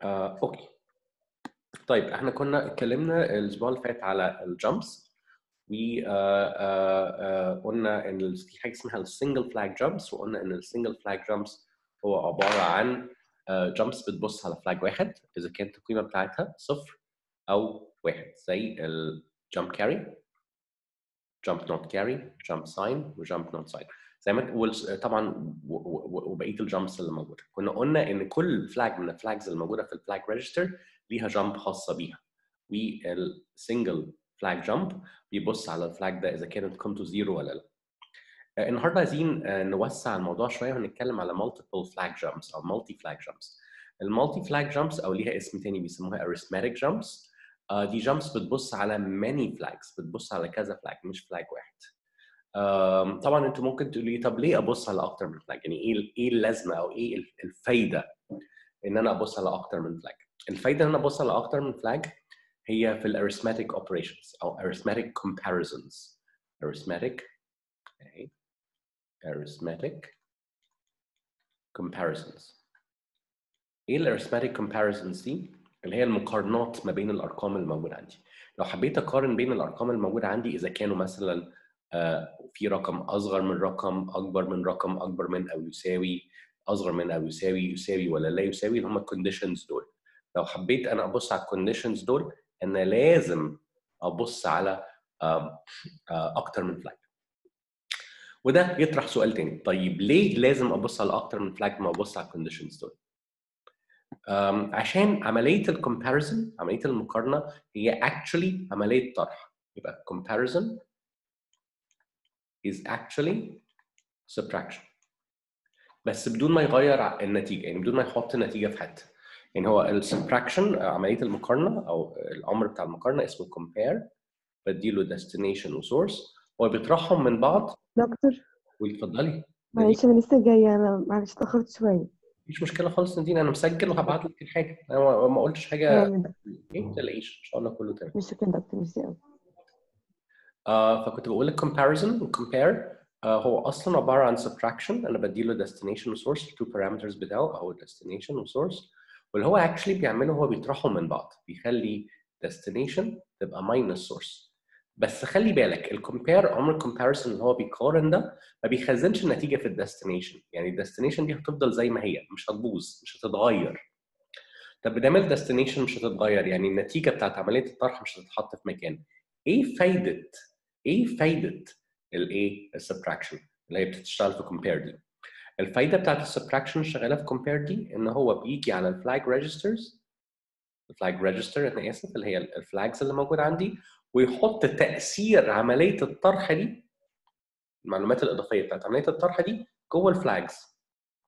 آه، اوكي طيب احنا كنا اتكلمنا الاسبوع اللي فات على الجامبس وقلنا ان ال- في حاجه اسمها السنجل فلاج جامبس وقلنا ان السنجل فلاج جامبس هو عباره عن جامبس بتبص على فلاج واحد اذا كانت القيمه بتاعتها صفر او واحد زي الجامب كاري جامب نوت كاري جامب ساين وجامب نوت ساين زي ما وال- طبعا و- و- وبقيه الجامبس اللي موجوده كنا قلنا ان كل فلاج من الفلاجز اللي موجوده في الفلاج ريجستر ليها جامب خاصه بيها والسنجل فلاج جامب بيبص على الفلاج ده اذا كانت قيمته زيرو ولا لا آه، النهارده عايزين آه، نوسع الموضوع شويه ونتكلم على multiple flag jumps او multi flag jumps المالتي فلاج جامبس او ليها اسم تاني بيسموها arithmetic jumps آه، دي جامبس بتبص على many flags بتبص على كذا فلاج مش فلاج واحد آم، طبعا انتوا ممكن تقولوا لي طب ليه ابص على اكتر من فلاج يعني ايه ايه اللازمه او ايه الفايده ان انا ابص على اكتر من فلاج الفايده ان انا ابص على اكتر من فلاج هي في الاريثماتيك اوبريشنز او arithmetic comparisons arithmetic okay. arithmetic comparisons ايه الاريثماتيك comparisons دي اللي هي المقارنات ما بين الارقام الموجوده عندي لو حبيت اقارن بين الارقام الموجوده عندي اذا كانوا مثلا آه، في رقم اصغر من رقم اكبر من رقم اكبر من او يساوي اصغر من او يساوي يساوي ولا لا يساوي اللي هم الكونديشنز دول لو حبيت انا ابص على الكونديشنز دول انا لازم ابص على آم، آه، اكتر من فلاج وده يطرح سؤال تاني طيب ليه لازم ابص على اكتر من فلاج ما ابص على الكونديشنز دول أم، عشان عمليه الكومباريزن عمليه المقارنه هي actually عمليه طرح يبقى comparison is actually subtraction بس بدون ما يغير ع- النتيجه يعني بدون ما يحط النتيجه في حته يعني هو السبتراكشن عمليه المقارنه او الامر بتاع المقارنه اسمه compare بديله destination وسورس هو بيطرحهم من بعض دكتور ويتفضلي معلش انا لسه جايه انا معلش اتاخرت شويه مفيش مشكله خالص نادين انا مسجل وهبعت لك الحاجه انا ما ما قلتش حاجه يعني ايه ما تقلقيش ان شاء الله كله تمام مش شكرا دكتور ميرسي قوي آه فكنت بقول لك comparison و compare آه هو اصلا عباره عن subtraction انا بديله destination و source two parameters بتاعه او destination و source واللي هو actually بيعمله هو بيطرحهم من بعض بيخلي destination تبقى minus source بس خلي بالك الكومبير عمر الكومباريسون اللي هو بيقارن ده ما بيخزنش النتيجه في الديستنيشن يعني الديستنيشن دي هتفضل زي ما هي مش هتبوظ مش هتتغير طب بدل الديستنيشن مش هتتغير يعني النتيجه بتاعت عمليه الطرح مش هتتحط في مكان ايه فايده ايه فايده الايه السبتراكشن اللي هي بتشتغل في كومبير دي الفايده بتاعت السبتراكشن شغاله في كومبير دي ان هو بيجي على الفلاج ريجسترز الفلاج ريجستر انا اسف اللي هي الفلاجز اللي موجوده عندي ويحط تاثير عمليه الطرح دي المعلومات الاضافيه بتاعت عمليه الطرح دي جوه الفلاجز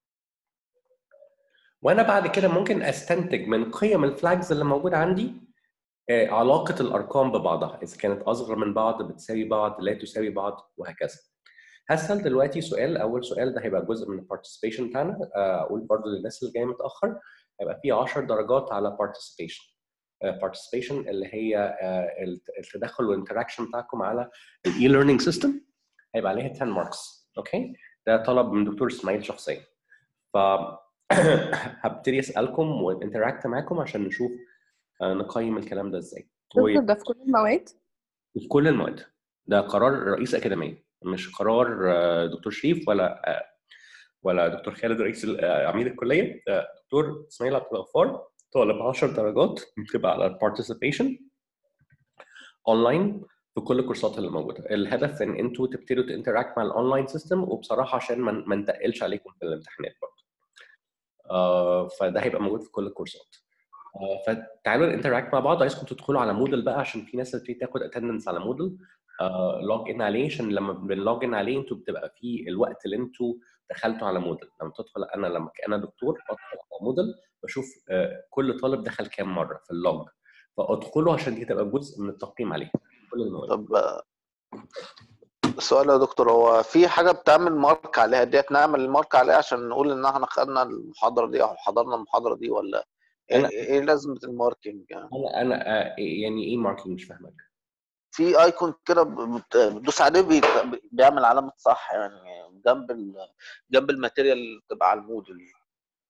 وانا بعد كده ممكن استنتج من قيم الفلاجز اللي موجوده عندي آه، علاقه الارقام ببعضها اذا كانت اصغر من بعض بتساوي بعض لا تساوي بعض وهكذا هسأل دلوقتي سؤال اول سؤال ده هيبقى جزء من البارتيسيبيشن بتاعنا آه، اقول برضو للناس اللي جايه متاخر هيبقى في 10 درجات على participation آه، participation اللي هي آه، الت- التدخل والانتراكشن بتاعكم على الاي ليرنينج سيستم هيبقى عليها 10 ماركس اوكي ده طلب من دكتور اسماعيل شخصيا ف هبتدي اسالكم وانتراكت معاكم عشان نشوف آه، نقيم الكلام ده ازاي دكتور ده في كل المواد وفي كل المواد ده قرار رئيس اكاديميه مش قرار آه، دكتور شريف ولا آه، ولا دكتور خالد رئيس ال- آه، عميد الكليه آه، دكتور اسماعيل عبد الغفار طالب 10 درجات بتبقى على البارتيسيبيشن اونلاين في كل الكورسات اللي موجوده الهدف ان انتوا تبتدوا تنتراكت مع الاونلاين سيستم وبصراحه عشان ما ما نتقلش عليكم في الامتحانات برضه آه، فده هيبقى موجود في كل الكورسات آه، فتعالوا ننتراكت مع بعض عايزكم تدخلوا على مودل بقى عشان في ناس بتبتدي تاخد اتندنس على مودل لوج ان عليه عشان لما بنلوج ان عليه انتوا بتبقى في الوقت اللي انتوا دخلتوا على مودل لما تدخل انا لما انا دكتور بدخل على مودل بشوف آه، كل طالب دخل كام مره في اللوج فادخلوا عشان دي تبقى جزء من التقييم عليه كل المواد طب آه، السؤال يا دكتور هو في حاجة بتعمل مارك عليها ديت نعمل المارك عليها عشان نقول ان احنا خدنا المحاضرة دي او حضرنا المحاضرة دي ولا ايه, أنا- إيه لازمة الماركينج يعني انا انا آه، يعني ايه ماركينج مش فاهمك في ايكون كده بت- بتدوس عليه بيت- بيعمل علامة صح يعني جنب ال... جنب الماتيريال اللي بتبقى على الموديل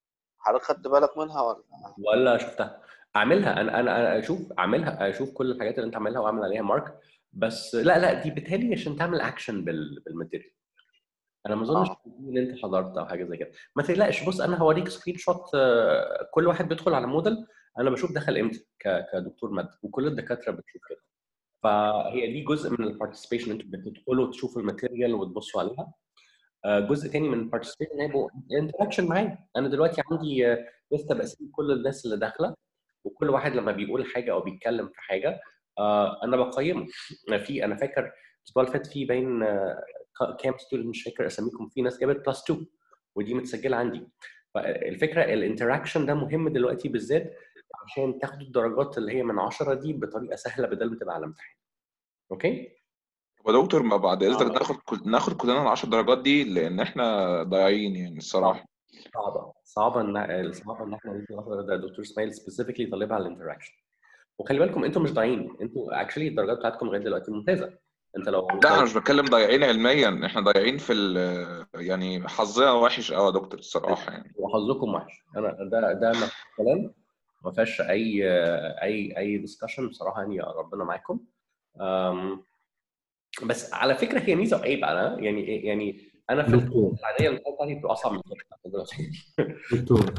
حضرتك خدت بالك منها ولا ولا شفتها اعملها انا انا أنا اشوف اعملها اشوف كل الحاجات اللي انت عاملها واعمل عليها مارك بس لا لا دي بتهيألي عشان تعمل اكشن بال بالماتيريال انا ما اظنش آه. ان انت حضرت او حاجه زي كده ما تقلقش بص انا هوريك سكرين شوت آه، كل واحد بيدخل على موديل انا بشوف دخل امتى ك- كدكتور ماده وكل الدكاتره بتشوف كده فهي دي جزء من البارتيسيبيشن انتوا بتدخلوا تشوفوا الماتيريال وتبصوا عليها آه، جزء تاني من البارتيسيبيشن هيبقوا انتراكشن معايا انا دلوقتي عندي آه، لسه بقسم كل الناس اللي داخله وكل واحد لما بيقول حاجه او بيتكلم في حاجه آه، انا بقيمه في انا فاكر الاسبوع اللي فات في باين آه، ك- كام ستودنت مش فاكر اساميكم في ناس جابت بلس 2 ودي متسجله عندي فالفكره الانتراكشن ده مهم دلوقتي بالذات عشان تاخدوا الدرجات اللي هي من 10 دي بطريقه سهله بدل ما تبقى على امتحان اوكي يا دكتور ما بعد آه. اذنك ناخد كل- ناخد كلنا ال 10 درجات دي لان احنا ضايعين يعني الصراحه صعبه صعبه ان صعبه ان احنا ندي واحده ده دكتور اسماعيل سبيسيفيكلي طالبها على الانتراكشن وخلي بالكم انتوا مش ضايعين انتوا اكشلي الدرجات بتاعتكم لغايه دلوقتي ممتازه انت لو لا انا مش بتكلم ضايعين علميا احنا ضايعين في ال- يعني حظنا وحش قوي يا دكتور الصراحه يعني وحظكم وحش انا ده ده ما فيش كلام ما فيهاش اي اي اي ديسكشن بصراحه يعني ربنا معاكم أم، بس على فكره هي ميزه وعيب انا يعني يعني انا في دكتور العاديه الامتحانات بتاعتي بتبقى اصعب من كده دلوقتي دكتور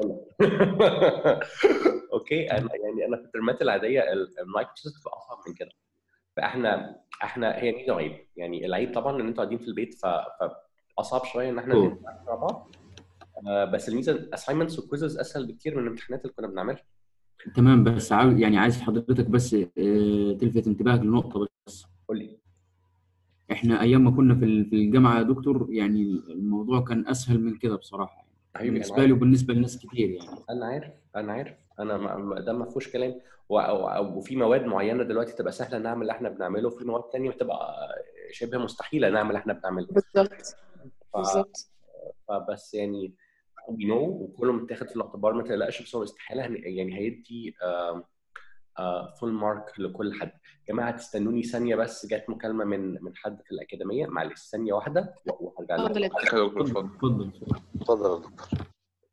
اوكي انا يعني انا في الترمات العاديه المايكروسوفت بتبقى اصعب من كده فاحنا احنا هي ميزه وعيب يعني العيب طبعا ان انتوا قاعدين في البيت ف فاصعب شويه ان احنا أوه. نتعامل مع بعض آه، بس الميزه الاساينمنتس والكويزز اسهل بكتير من الامتحانات اللي كنا بنعملها تمام بس عاوز يعني عايز حضرتك بس آه، تلفت انتباهك لنقطة بس قول لي احنا ايام ما كنا في ال- في الجامعة يا دكتور يعني الموضوع كان اسهل من كده بصراحة حبيبي بالنسبة انا لي عارف وبالنسبة لناس كتير يعني انا عارف انا عارف انا ما ما- ده ما فيهوش كلام و- و- وفي مواد معينه دلوقتي تبقى سهله نعمل اللي احنا بنعمله وفي مواد تانية بتبقى شبه مستحيله نعمل اللي احنا بنعمله بالظبط ف- بالظبط فبس يعني وي نو وكله متاخد في الاعتبار ما تقلقش بس هو استحاله هن- يعني هيدي فول مارك لكل حد يا جماعه تستنوني ثانيه بس جت مكالمه من من حد في الاكاديميه معلش ثانيه واحده و- وهرجع لكم. اتفضل يا عليك يا دكتور اتفضل اتفضل اتفضل. اتفضل يا دكتور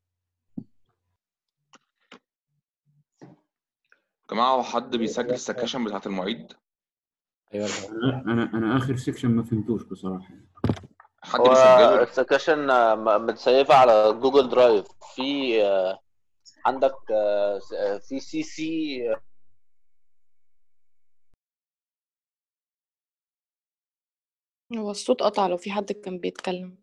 يا جماعه هو حد بيسجل السكاشن بتاعت المعيد ايوه انا انا انا اخر سيكشن ما فهمتوش بصراحة حد هو بيسجله السكاشن آه، م- متسيفة على جوجل درايف في آه، عندك آه، س- آه، في سي سي هو الصوت قطع لو في حد كان بيتكلم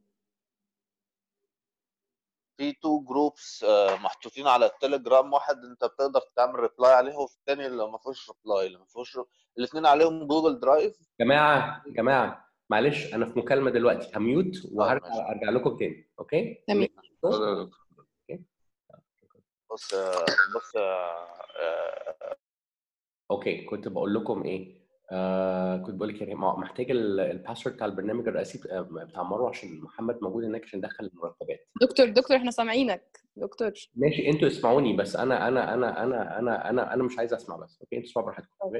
في تو جروبس محطوطين على التليجرام واحد انت بتقدر تعمل ريبلاي عليه وفي التاني اللي ما فيهوش ريبلاي اللي ما فيهوش الاثنين عليهم جوجل درايف جماعه جماعه معلش انا في مكالمه دلوقتي هميوت وهرجع ماشي. ارجع لكم تاني اوكي تمام. اتفضل يا دكتور بص آه، بص آه، آه، اوكي كنت بقول لكم ايه آه كنت بقول لك يعني ما- محتاج ال- الباسورد بتاع البرنامج الرئيسي بتاع بتاع مروه عشان محمد موجود هناك عشان يدخل المرتبات دكتور دكتور احنا سامعينك دكتور ماشي انتوا اسمعوني بس انا انا انا انا انا انا انا مش عايز اسمع بس اوكي انتوا اسمعوا براحتكم أوكي؟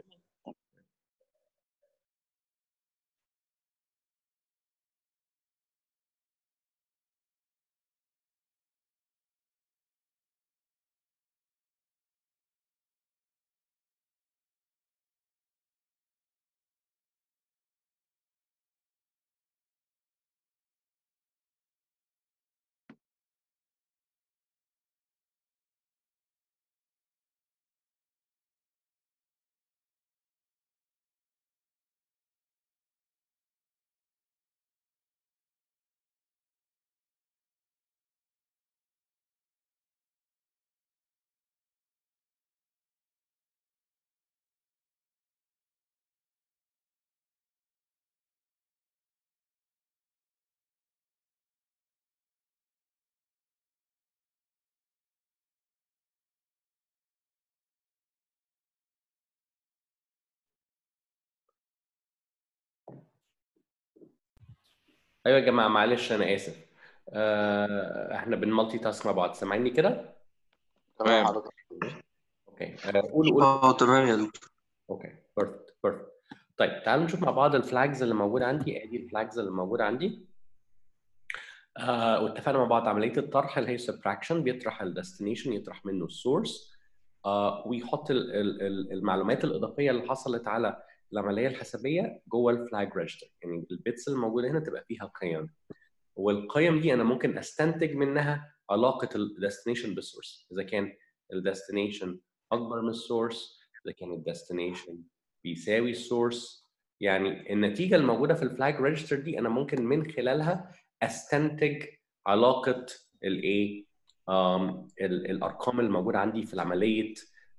ايوه يا جماعه معلش انا اسف آه احنا بنمالتي تاسك مع بعض سامعيني كده تمام تمام. حضرتك اوكي آه قولوا قولوا اه تمام يا دكتور اوكي بيرفكت بيرفكت طيب تعالوا نشوف مع بعض الفلاجز اللي موجوده عندي ادي الفلاجز اللي موجوده عندي آه واتفقنا مع بعض عمليه الطرح اللي هي subtraction بيطرح الديستنيشن يطرح منه السورس آه ويحط ال ال ال المعلومات الاضافيه اللي حصلت على العمليه الحسابيه جوه الفلاج ريجستر يعني البيتس الموجوده هنا تبقى فيها قيم والقيم دي انا ممكن استنتج منها علاقه الديستنيشن بالسورس اذا كان الديستنيشن اكبر من السورس اذا كان الديستنيشن بيساوي السورس يعني النتيجه الموجوده في الفلاج ريجستر دي انا ممكن من خلالها استنتج علاقه الايه الارقام الموجوده عندي في عمليه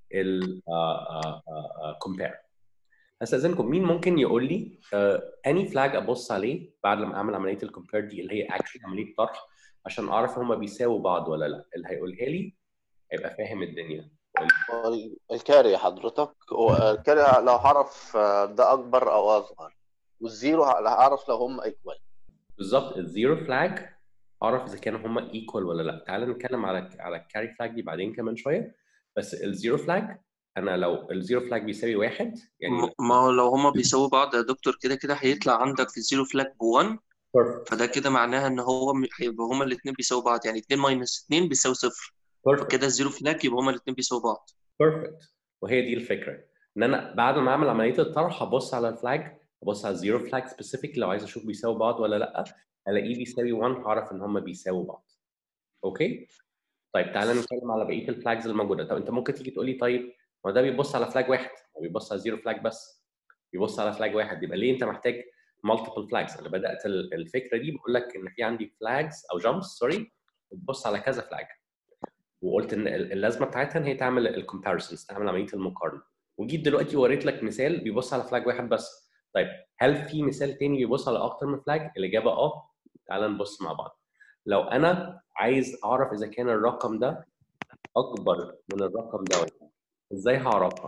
الكومبير استاذنكم مين ممكن يقول لي اني فلاج ابص عليه بعد لما اعمل عمليه الكومبير دي اللي هي اكشلي عمليه طرح عشان اعرف هما بيساووا بعض ولا لا اللي هيقولها لي هيبقى فاهم الدنيا وال- الكاري حضرتك هو الكاري لو هعرف ده اكبر او اصغر والزيرو هعرف لو هم ايكوال بالظبط الزيرو فلاج اعرف اذا كانوا هما ايكوال ولا لا تعال نتكلم على على الكاري فلاج دي بعدين كمان شويه بس الزيرو فلاج انا لو الزيرو فلاج بيساوي واحد يعني م- ما هو لو هما بيساووا بعض يا دكتور كده كده هيطلع عندك في الزيرو فلاج ب1 بيرفكت فده كده معناها ان هو م- هيبقى هما الاثنين بيساووا بعض يعني 2 ماينس 2 بيساوي صفر بيرفكت فكده الزيرو فلاج يبقى هما الاثنين بيساووا بعض بيرفكت وهي دي الفكره ان انا بعد ما اعمل عمليه الطرح هبص على الفلاج هبص على الزيرو فلاج سبيسيفيك لو عايز اشوف بيساوي بعض ولا لا الاقيه بيساوي 1 هعرف ان هم بيساووا بعض اوكي طيب تعالى نتكلم على بقيه الفلاجز الموجوده طب انت ممكن تيجي تقول لي طيب ما ده بيبص على فلاج واحد ما بيبص على زيرو فلاج بس بيبص على فلاج واحد يبقى ليه انت محتاج مالتيبل فلاجز انا بدات ال- الفكره دي بقول لك ان في عندي فلاجز او جامبس سوري بتبص على كذا فلاج وقلت ان ال- اللازمه بتاعتها ان هي تعمل الكومباريسونز تعمل عمليه المقارنه وجيت دلوقتي وريت لك مثال بيبص على فلاج واحد بس طيب هل في مثال تاني بيبص على اكتر من فلاج الاجابه اه تعال نبص مع بعض لو انا عايز اعرف اذا كان الرقم ده اكبر من الرقم ده ولا لا، ازاي هعرفها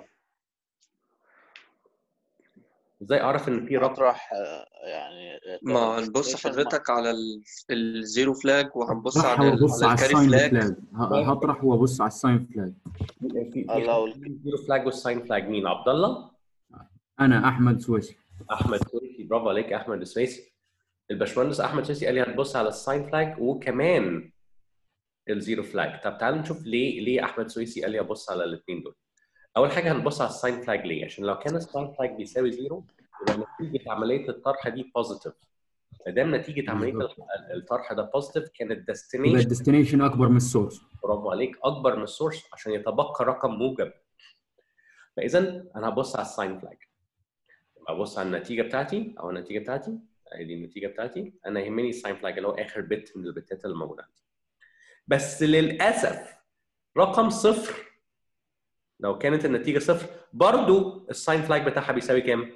ازاي اعرف ان في رقم اطرح آه، يعني ما هنبص destination حضرتك على ال- الزيرو فلاج وهنبص هطرح على ال- وابص على على الكاري الساين فلاج فلاج ه- هطرح وابص على الساين فلاج في في آه، لو- الزيرو فلاج والساين فلاج مين عبد الله انا احمد سويسي احمد سويسي برافو عليك يا احمد السويسي الباشمهندس احمد سويسي قال لي هتبص على الساين فلاج وكمان الزيرو فلاج طب تعالوا نشوف ليه ليه احمد سويسي قال لي ابص على الاثنين دول اول حاجه هنبص على الساين فلاج ليه عشان لو كان الساين فلاج بيساوي زيرو يبقى نتيجه عمليه الطرح دي بوزيتيف ما دام نتيجه عمليه بالظبط. ال- الطرح ده بوزيتيف كان يبقى الديستنيشن الديستنيشن اكبر من السورس برافو عليك اكبر من السورس عشان يتبقى رقم موجب فاذا انا هبص على الساين فلاج ابص على النتيجه بتاعتي او النتيجه بتاعتي ادي النتيجه بتاعتي انا يهمني الساين فلاج اللي هو اخر بت من البتات اللي موجوده عندي بس للاسف رقم صفر لو كانت النتيجه صفر برضو الساين فلاج بتاعها بيساوي كام؟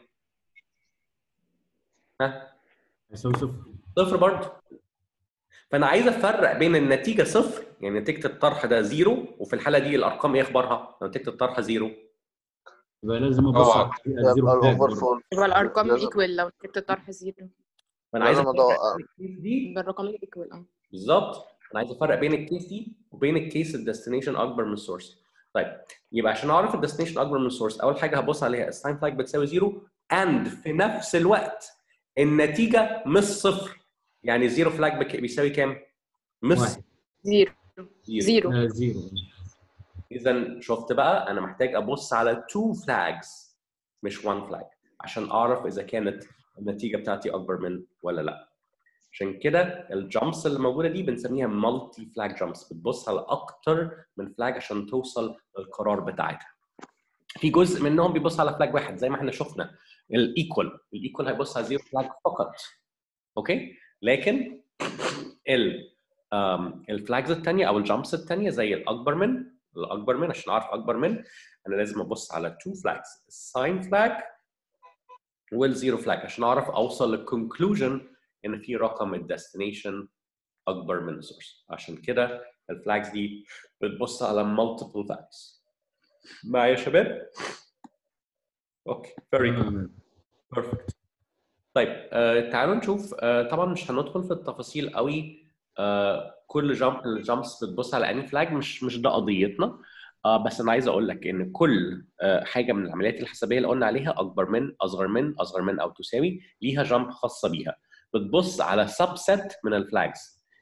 ها؟ هيساوي صفر صفر برضو فانا عايز افرق بين النتيجه صفر يعني نتيجه الطرح ده زيرو وفي الحاله دي الارقام ايه اخبارها؟ لو نتيجه الطرح زيرو يبقى لازم ابص طبعاً. على يبقى الزيرو فلاج الاوفر برضه. فول يبقى الارقام لازم- ايكوال لو جبت الطرح زيرو فانا عايز لازم افرق أدور- بين الكيس دي يبقى الرقم ايكوال اه بالظبط انا عايز افرق بين الكيس دي وبين الكيس الديستنيشن اكبر من السورس طيب يبقى عشان اعرف الديستنيشن اكبر من السورس اول حاجه هبص عليها الساين فلاج بتساوي زيرو اند في نفس الوقت النتيجه مش صفر يعني زيرو فلاج بك- بيساوي كام؟ مش واحد زيرو زيرو زيرو آه، زيرو اذا شفت بقى انا محتاج ابص على تو فلاجز مش وان فلاج عشان اعرف اذا كانت النتيجه بتاعتي اكبر من ولا لا عشان كده الجامبس اللي موجوده دي بنسميها مالتي فلاج جامبس بتبص على اكتر من فلاج عشان توصل للقرار بتاعتها في جزء منهم بيبص على فلاج واحد زي ما احنا شفنا الايكوال الايكوال هيبص على زيرو فلاج فقط اوكي لكن ال آم، الفلاجز الثانيه او الجامبس الثانيه زي الاكبر من الاكبر من عشان اعرف اكبر من انا لازم ابص على تو فلاجز الساين فلاج والزيرو فلاج عشان اعرف اوصل للكونكلوجن ان في رقم الديستنيشن اكبر من السورس عشان كده الفلاجز دي بتبص على multiple flags معايا يا شباب؟ اوكي very good تمام. بيرفكت طيب آه تعالوا نشوف آه طبعا مش هندخل في التفاصيل قوي آه كل جامب الجامبس بتبص على اني فلاج مش مش ده قضيتنا آه بس انا عايز اقول لك ان كل آه حاجه من العمليات الحسابيه اللي قلنا عليها اكبر من اصغر من اصغر من او تساوي ليها جامب خاصه بيها بتبص على سبست من الفلاجز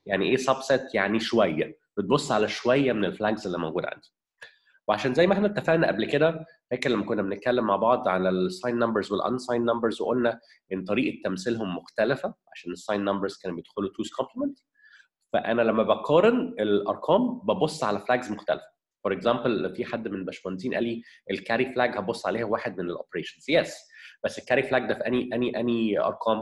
يعني ايه سبست يعني شويه بتبص على شويه من الفلاجز اللي موجوده عندي وعشان زي ما احنا اتفقنا قبل كده فاكر لما كنا بنتكلم مع بعض على الساين نمبرز والانساين نمبرز وقلنا ان طريقه تمثيلهم مختلفه عشان الساين نمبرز كانوا بيدخلوا توز كومبلمنت فانا لما بقارن الارقام ببص على فلاجز مختلفه فور اكزامبل في حد من الباشمهندسين قال لي الكاري فلاج هبص عليها واحد من الاوبريشنز يس بس الكاري فلاج ده في اني اني اني ارقام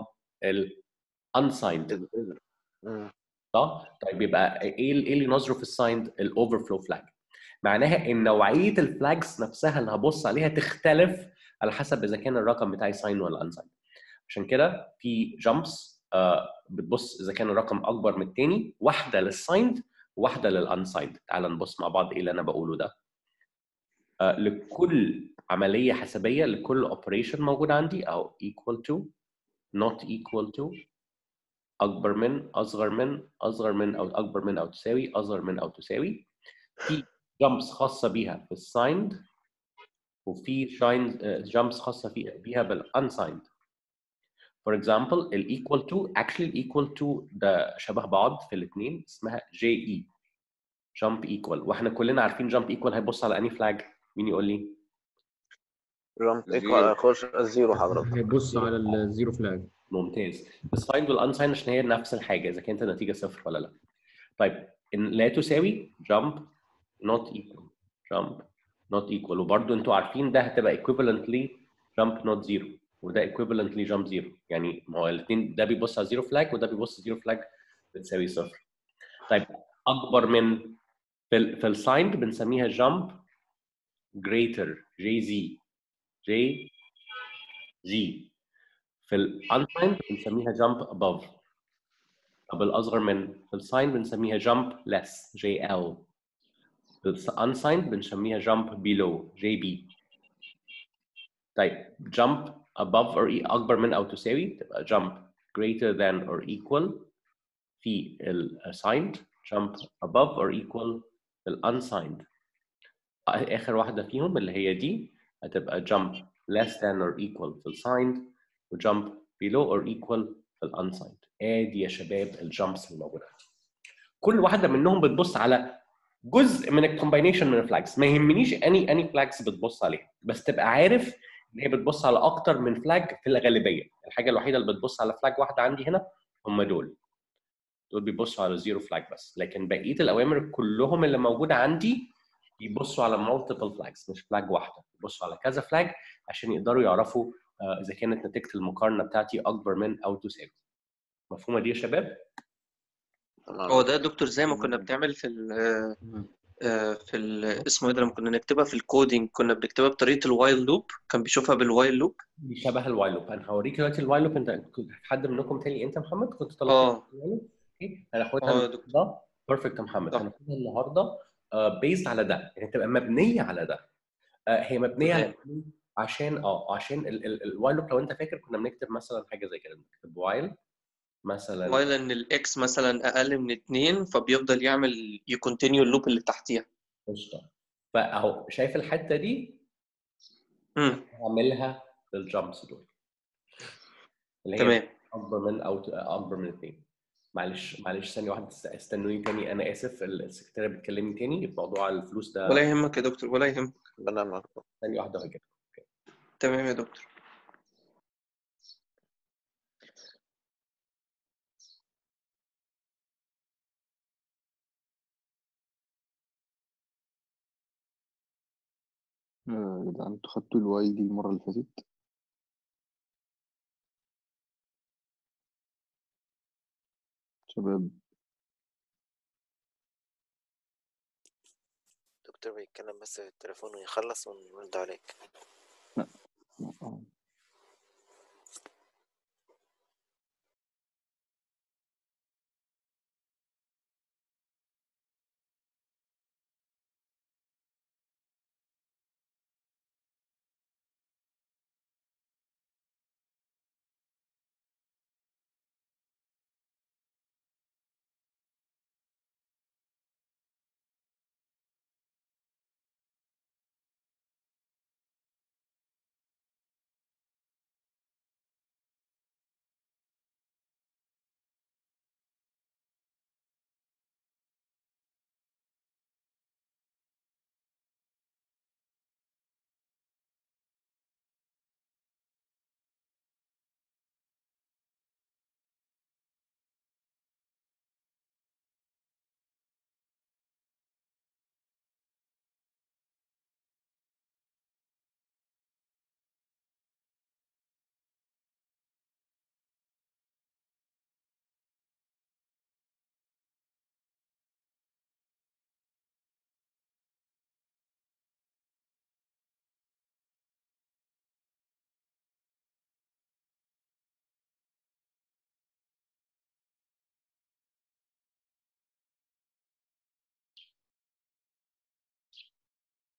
الانسايند مم. صح؟ طيب يبقى ايه ال- ايه اللي نظره في السايند الاوفر فلو فلاج معناها ان نوعيه الفلاجز نفسها اللي هبص عليها تختلف على حسب اذا كان الرقم بتاعي ساين ولا انساين عشان كده في جامبس بتبص اذا كان الرقم اكبر من الثاني واحده للسايند وواحده للانسايند تعال نبص مع بعض ايه اللي انا بقوله ده آه، لكل عمليه حسابيه لكل اوبريشن موجود عندي او equal to not equal to اكبر من اصغر من اصغر من او اكبر من او تساوي اصغر من او تساوي في جامبس خاصه بيها في السايند وفي شاين جامبس خاصه في بيها بالانسايند فور اكزامبل الايكوال تو اكشلي الايكوال تو ده شبه بعض في الاثنين اسمها جي اي جامب ايكوال واحنا كلنا عارفين جامب ايكوال هيبص على اني فلاج مين يقول لي جامب زيرو. ايكوال خش الزيرو حضرتك هيبص على الزيرو فلاج ممتاز الساين والانساين عشان هي نفس الحاجه اذا كانت النتيجه صفر ولا لا طيب ان لا تساوي jump not equal jump not equal وبرده انتوا عارفين ده هتبقى equivalently jump not zero وده equivalently jump zero يعني ما هو الاثنين ده بيبص على زيرو فلاج وده بيبص زيرو فلاج بتساوي صفر طيب اكبر من في ال في الساين بنسميها jump greater جي زي جي زي في الانساين بنسميها jump above طب الاصغر من في الساين بنسميها jump less جي ال في الانساين بنسميها jump below جي بي طيب jump above or e- اكبر من او تساوي تبقى jump greater than or equal في السايند jump above or equal في الانسايند اخر واحده فيهم اللي هي دي هتبقى jump less than or equal في السايند وجump below or equal في الانسايند ادي يا شباب الجامبس الموجوده كل واحده منهم بتبص على جزء من الكومباينيشن من الفلاجز ما يهمنيش اني اني فلاجز بتبص عليها بس تبقى عارف ان هي بتبص على اكتر من فلاج في الغالبيه الحاجه الوحيده اللي بتبص على فلاج واحده عندي هنا هم دول دول بيبصوا على زيرو فلاج بس لكن بقيه الاوامر كلهم اللي موجوده عندي بيبصوا على مالتيبل فلاجز مش فلاج واحده بيبصوا على كذا فلاج عشان يقدروا يعرفوا آه، اذا كانت نتيجه المقارنه بتاعتي اكبر من او تساوي مفهومه دي يا شباب تمام هو ده يا دكتور زي ما كنا بنعمل في ال آه، في ال اسمه ايه ده لما كنا نكتبها في الكودينج كنا بنكتبها بطريقه الوايل لوب كان بيشوفها بالوايل لوب دي شبه الوايل لوب انا هوريك دلوقتي الوايل لوب انت كنت- حد منكم تاني انت محمد كنت طلبت اه الوايل لوب اوكي هناخدها اه يا دكتور النهارده بيرفكت يا محمد صح هناخدها النهارده بيزد على ده يعني تبقى مبنيه على ده آه، هي مبنيه على تمام عشان اه عشان الوايل لوب لو انت فاكر كنا بنكتب مثلا حاجه زي كده بنكتب وايل مثلا وايل ان الاكس مثلا اقل من اتنين فبيفضل يعمل يكونتينيو اللوب اللي تحتيها قشطه فاهو شايف الحته دي امم هعملها للجامبس دول اللي هي تمام اكبر من او ت- اكبر من اثنين معلش معلش ثانيه واحده است- استنوني تاني انا اسف السكرتيره بتكلمني تاني موضوع الفلوس ده ولا يهمك يا دكتور ولا يهمك ربنا يعمل ثانيه واحده وهجي تمام يا دكتور آه، يا جدعان انتوا خدتوا الواي دي المرة اللي فاتت شباب دكتور بيتكلم بس في التليفون ويخلص ونرد عليك آه.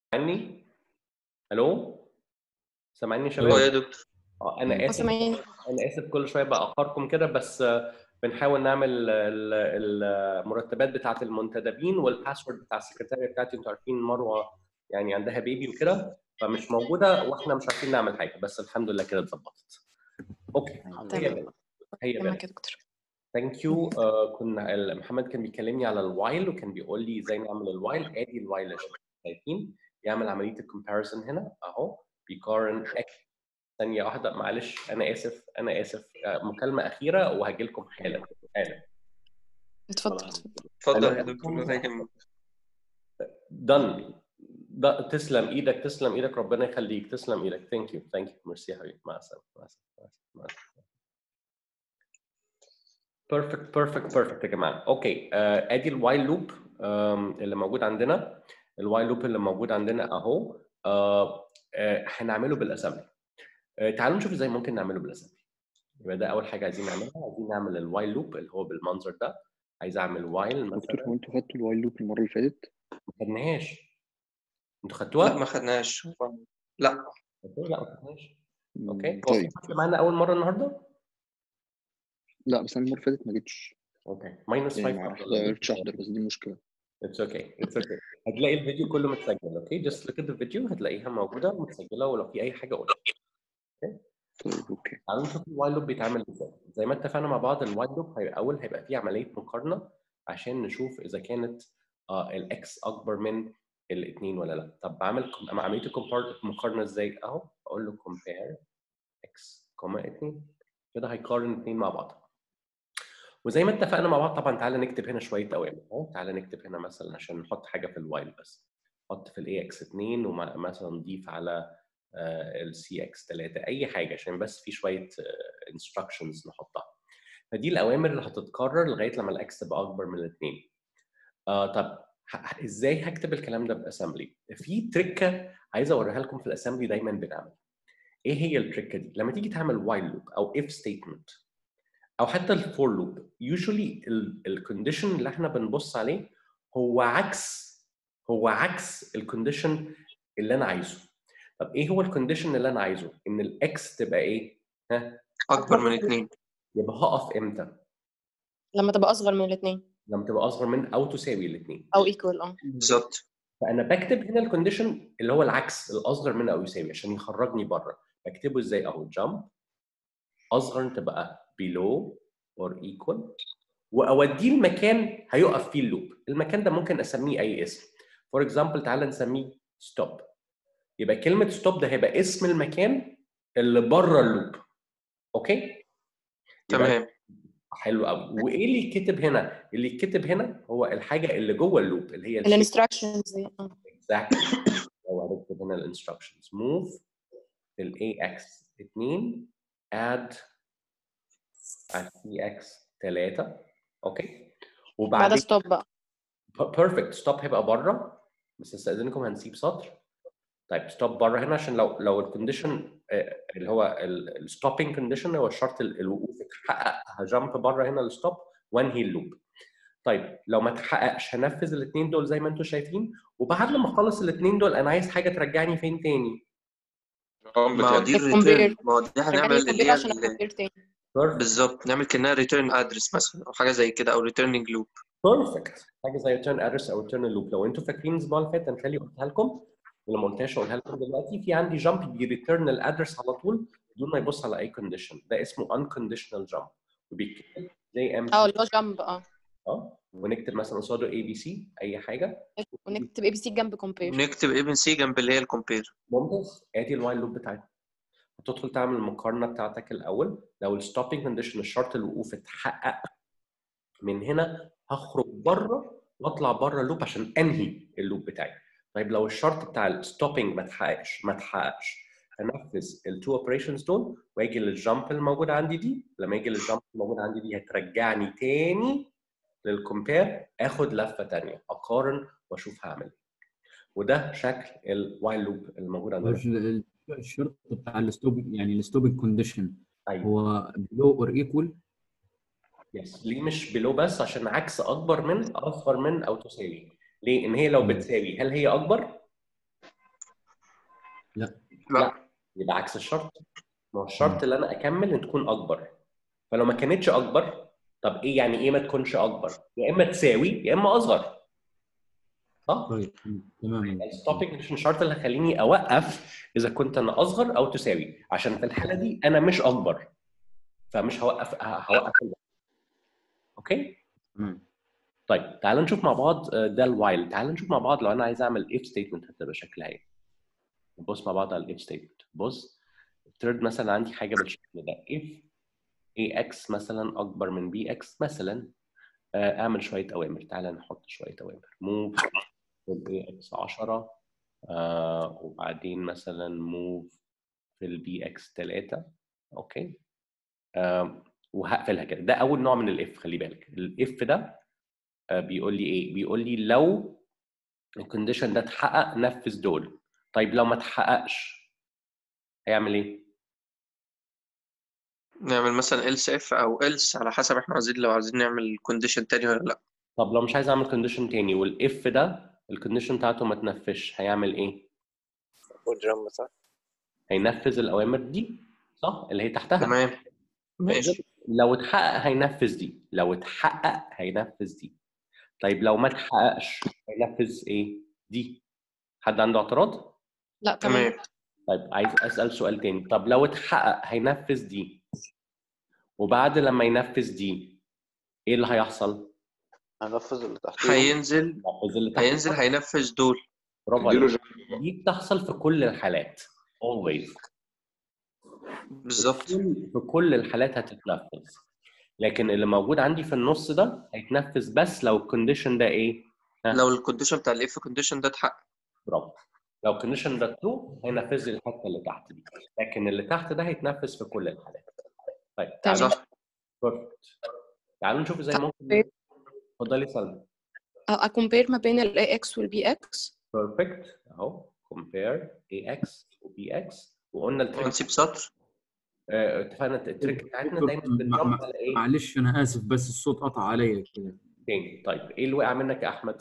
سامعني الو سامعني يا اه شباب يا دكتور اه انا اه اسف سامعين انا اسف كل شويه باخركم كده بس آه، بنحاول نعمل ال- ال- المرتبات بتاعه المنتدبين والباسورد بتاع السكرتاريه بتاعتي انتوا عارفين مروه يعني عندها بيبي وكده فمش موجوده واحنا مش عارفين نعمل حاجه بس الحمد لله كده اتظبطت اوكي الحمد هي تمام بنت هي تمام بنت يا دكتور ثانك يو كنا ال- محمد كان بيكلمني على الوايل وكان بيقول لي ازاي نعمل الوايل ادي الوايل يا شباب شايفين يعمل عمليه الكومباريسون هنا اهو بيقارن اكس ثانيه واحده معلش انا اسف انا اسف آه، مكالمه اخيره وهجي لكم حالا حالا اتفضل اتفضل اتفضل يا دكتور ولا يهمك دن ده تسلم ايدك تسلم ايدك ربنا يخليك تسلم ايدك ثانك يو ثانك يو ميرسي يا حبيبي مع السلامه مع السلامه مع السلامة، مع السلامه بيرفكت بيرفكت بيرفكت يا جماعه اوكي آه، ادي الوايل لوب اللي موجود عندنا الوايل لوب اللي موجود عندنا اهو آه، آه، هنعمله بالاسامبلي آه، تعالوا نشوف ازاي ممكن نعمله بالاسامبلي يبقى ده اول حاجه عايزين نعملها عايزين نعمل الوايل لوب اللي هو بالمنظر ده عايز اعمل وايل دكتور مثلا هو انتوا خدتوا الوايل لوب المرة اللي فاتت؟ ما خدناهاش انتوا لا خدتوها؟ ما خدناش لا أوكي، لا ما خدناهاش مم، اوكي هو في طيب حد معانا اول مره النهارده؟ لا بس انا المرة اللي فاتت ما جيتش اوكي ماينس يعني 5 ما قدرتش احضر بس دي مشكلة اتس اوكي اتس اوكي هتلاقي الفيديو كله متسجل اوكي جست لوك ات الفيديو هتلاقيها موجوده متسجله ولو في اي حاجه قولها طيب اوكي تعالوا نشوف الوايل لوب بيتعمل ازاي زي ما اتفقنا مع بعض الوايل لوب هيبقى اول هيبقى فيه عمليه مقارنه عشان نشوف اذا كانت آه الاكس اكبر من الاثنين ولا لا طب بعمل كم- عمليه الكومبار- المقارنه ازاي اهو اقول له compare x كوما 2 كده هيقارن اثنين مع بعض وزي ما اتفقنا مع بعض طبعا تعالى نكتب هنا شويه اوامر اهو تعالى نكتب هنا مثلا عشان نحط حاجه في الوايل بس حط في الاي اكس 2 ومثلا نضيف على السي اكس 3 اي حاجه عشان بس في شويه انستراكشنز نحطها فدي الاوامر اللي هتتكرر لغايه لما الاكس تبقى اكبر من الاثنين آه طب ه- ازاي هكتب الكلام ده باسامبلي في تريكه عايز اوريها لكم في الاسامبلي دايما بنعمل ايه هي التريكه دي لما تيجي تعمل وايل لوب او اف ستيتمنت او حتى الفور لوب يوجوالي الكونديشن اللي احنا بنبص عليه هو عكس هو عكس الكونديشن اللي انا عايزه طب ايه هو الكونديشن اللي انا عايزه ان الاكس تبقى ايه ها اكبر من اتنين يبقى هقف امتى لما تبقى اصغر من الاثنين لما تبقى اصغر من او تساوي الاثنين او ايكوال اه بالظبط فانا بكتب هنا الكونديشن اللي هو العكس الاصغر من او يساوي عشان يخرجني بره بكتبه ازاي اهو جامب اصغر تبقى below or equal واوديه المكان هيقف فيه اللوب المكان ده ممكن اسميه اي اسم فور اكزامبل تعالى نسميه ستوب يبقى كلمه ستوب ده هيبقى اسم المكان اللي بره اللوب اوكي يبقى تمام حلو قوي وايه اللي يتكتب هنا اللي يتكتب هنا هو الحاجه اللي جوه اللوب اللي هي الانستراكشنز دي اه exactly لو هنكتب هنا الانستراكشنز move في الاي اكس 2 add على السي اكس 3 اوكي بعدها وبعدين ستوب بقى بيرفكت ستوب هيبقى بره بس استاذنكم هنسيب سطر طيب ستوب بره هنا عشان لو لو الكونديشن اللي هو الستوبنج كونديشن هو الشرط ال- الوقوف اتحقق هجامب بره هنا الستوب وانهي اللوب طيب لو ما اتحققش هنفذ الاثنين دول زي ما انتم شايفين وبعد لما اخلص الاثنين دول انا عايز حاجه ترجعني فين تاني الجامب ما هو تاني دي الكومبير. الريتيرن ما هو دي هنعمل رجعني اللي كومبير هي عشان ال- اكمبير تاني بالظبط نعمل كانها ريتيرن ادرس مثلا او حاجه زي كده او ريتيرنينج لوب بيرفكت حاجه زي تيرن ادرس او تيرن لوب لو انتم فاكرين الاسبوع اللي فات انا خلي قلتها لكم اللي ما قلتهاش اقولها لكم دلوقتي في عندي جامب بيريتيرن الادرس على طول بدون ما يبص على اي كونديشن ده اسمه unconditional jump وبيتكتب زي ام اه اللي هو جامب اه اه ونكتب مثلا قصاده اي بي سي اي حاجه ونكتب اي بي سي جنب كومبير نكتب اي بن سي جنب اللي هي الكومبير ممتاز ادي الوايل لوب بتاعتنا هتدخل تعمل المقارنه بتاعتك الاول لو الستوبنج كونديشن الشرط الوقوف اتحقق من هنا هخرج بره واطلع بره اللوب عشان انهي اللوب بتاعي طيب لو الشرط بتاع الستوبنج ما اتحققش ما اتحققش هنفذ التو اوبريشنز دول واجي للجامب الموجوده عندي دي لما يجي للجامب الموجوده عندي دي هترجعني تاني للكومبير اخد لفه تانيه اقارن واشوف هعمل ايه وده شكل الوايل لوب الموجود عندنا الش- الشرط بتاع الستوب يعني الستوبنج كونديشن ايوه هو below or equal يس ليه مش بلو بس عشان عكس اكبر من اصغر من او تساوي ليه ان هي لو مم. بتساوي هل هي اكبر لا لا يبقى عكس الشرط ما هو الشرط اللي انا اكمل ان تكون اكبر فلو ما كانتش اكبر طب ايه يعني ايه ما تكونش اكبر يا اما تساوي يا اما اصغر صح طيب تمام الستوبنج مش الشرط اللي هيخليني اوقف اذا كنت انا اصغر او تساوي عشان في الحاله دي انا مش اكبر فمش هوقف هوقف الوقت. اوكي تمام طيب تعال نشوف مع بعض آه، ده الوايل تعال نشوف مع بعض لو انا عايز اعمل اف ستيتمنت هتبقى شكلها ايه نبص مع بعض على الاف ستيتمنت بص افترض مثلا عندي حاجه بالشكل ده if ax مثلا اكبر من bx مثلا آه، اعمل شويه اوامر تعال نحط شويه اوامر move في ax 10 آه، وبعدين مثلا move في bx 3 اوكي آه، وهقفلها كده ده اول نوع من الاف خلي بالك الاف ده آه، بيقول لي ايه بيقول لي لو الكونديشن ده اتحقق نفذ دول طيب لو ما اتحققش هيعمل ايه نعمل مثلا else if او else على حسب احنا عايزين لو عايزين نعمل كونديشن تاني ولا لا طب لو مش عايز اعمل كونديشن تاني والاف ده الكونديشن بتاعته ما تنفذش هيعمل ايه والجنب صح هينفذ الاوامر دي صح اللي هي تحتها تمام ماشي لو اتحقق هينفذ دي لو اتحقق هينفذ دي طيب لو ما اتحققش هينفذ ايه دي حد عنده اعتراض لا تمام تمام طيب عايز اسال سؤال تاني طب لو اتحقق هينفذ دي وبعد لما ينفذ دي ايه اللي هيحصل هنفذ اللي تحتيه هينزل ينفذ اللي تحت هينزل هينفذ دول برافو اديله عليك جنب. دي بتحصل في كل الحالات always بالظبط في في كل الحالات هتتنفذ لكن اللي موجود عندي في النص ده هيتنفذ بس لو الكونديشن ده ايه ها؟ لو الكونديشن بتاع الاف كونديشن ده اتحقق برافو لو الكونديشن ده ترو هينفذ لي الحته اللي تحت دي لكن اللي تحت ده هيتنفذ في كل الحالات طيب تعالوا تمام صح بيرفكت تعالوا نشوف ازاي ممكن طيب. اتفضلي سلمى اكومبير ما بين ال AX وال BX بيرفكت اهو compare ax و bx وقلنا التريك ونسيب سطر آه، اتفقنا التريك بتاعتنا دايما مع- بنجمع مع- على ايه معلش انا اسف بس الصوت قطع عليا كده تاني طيب ايه اللي وقع منك يا احمد؟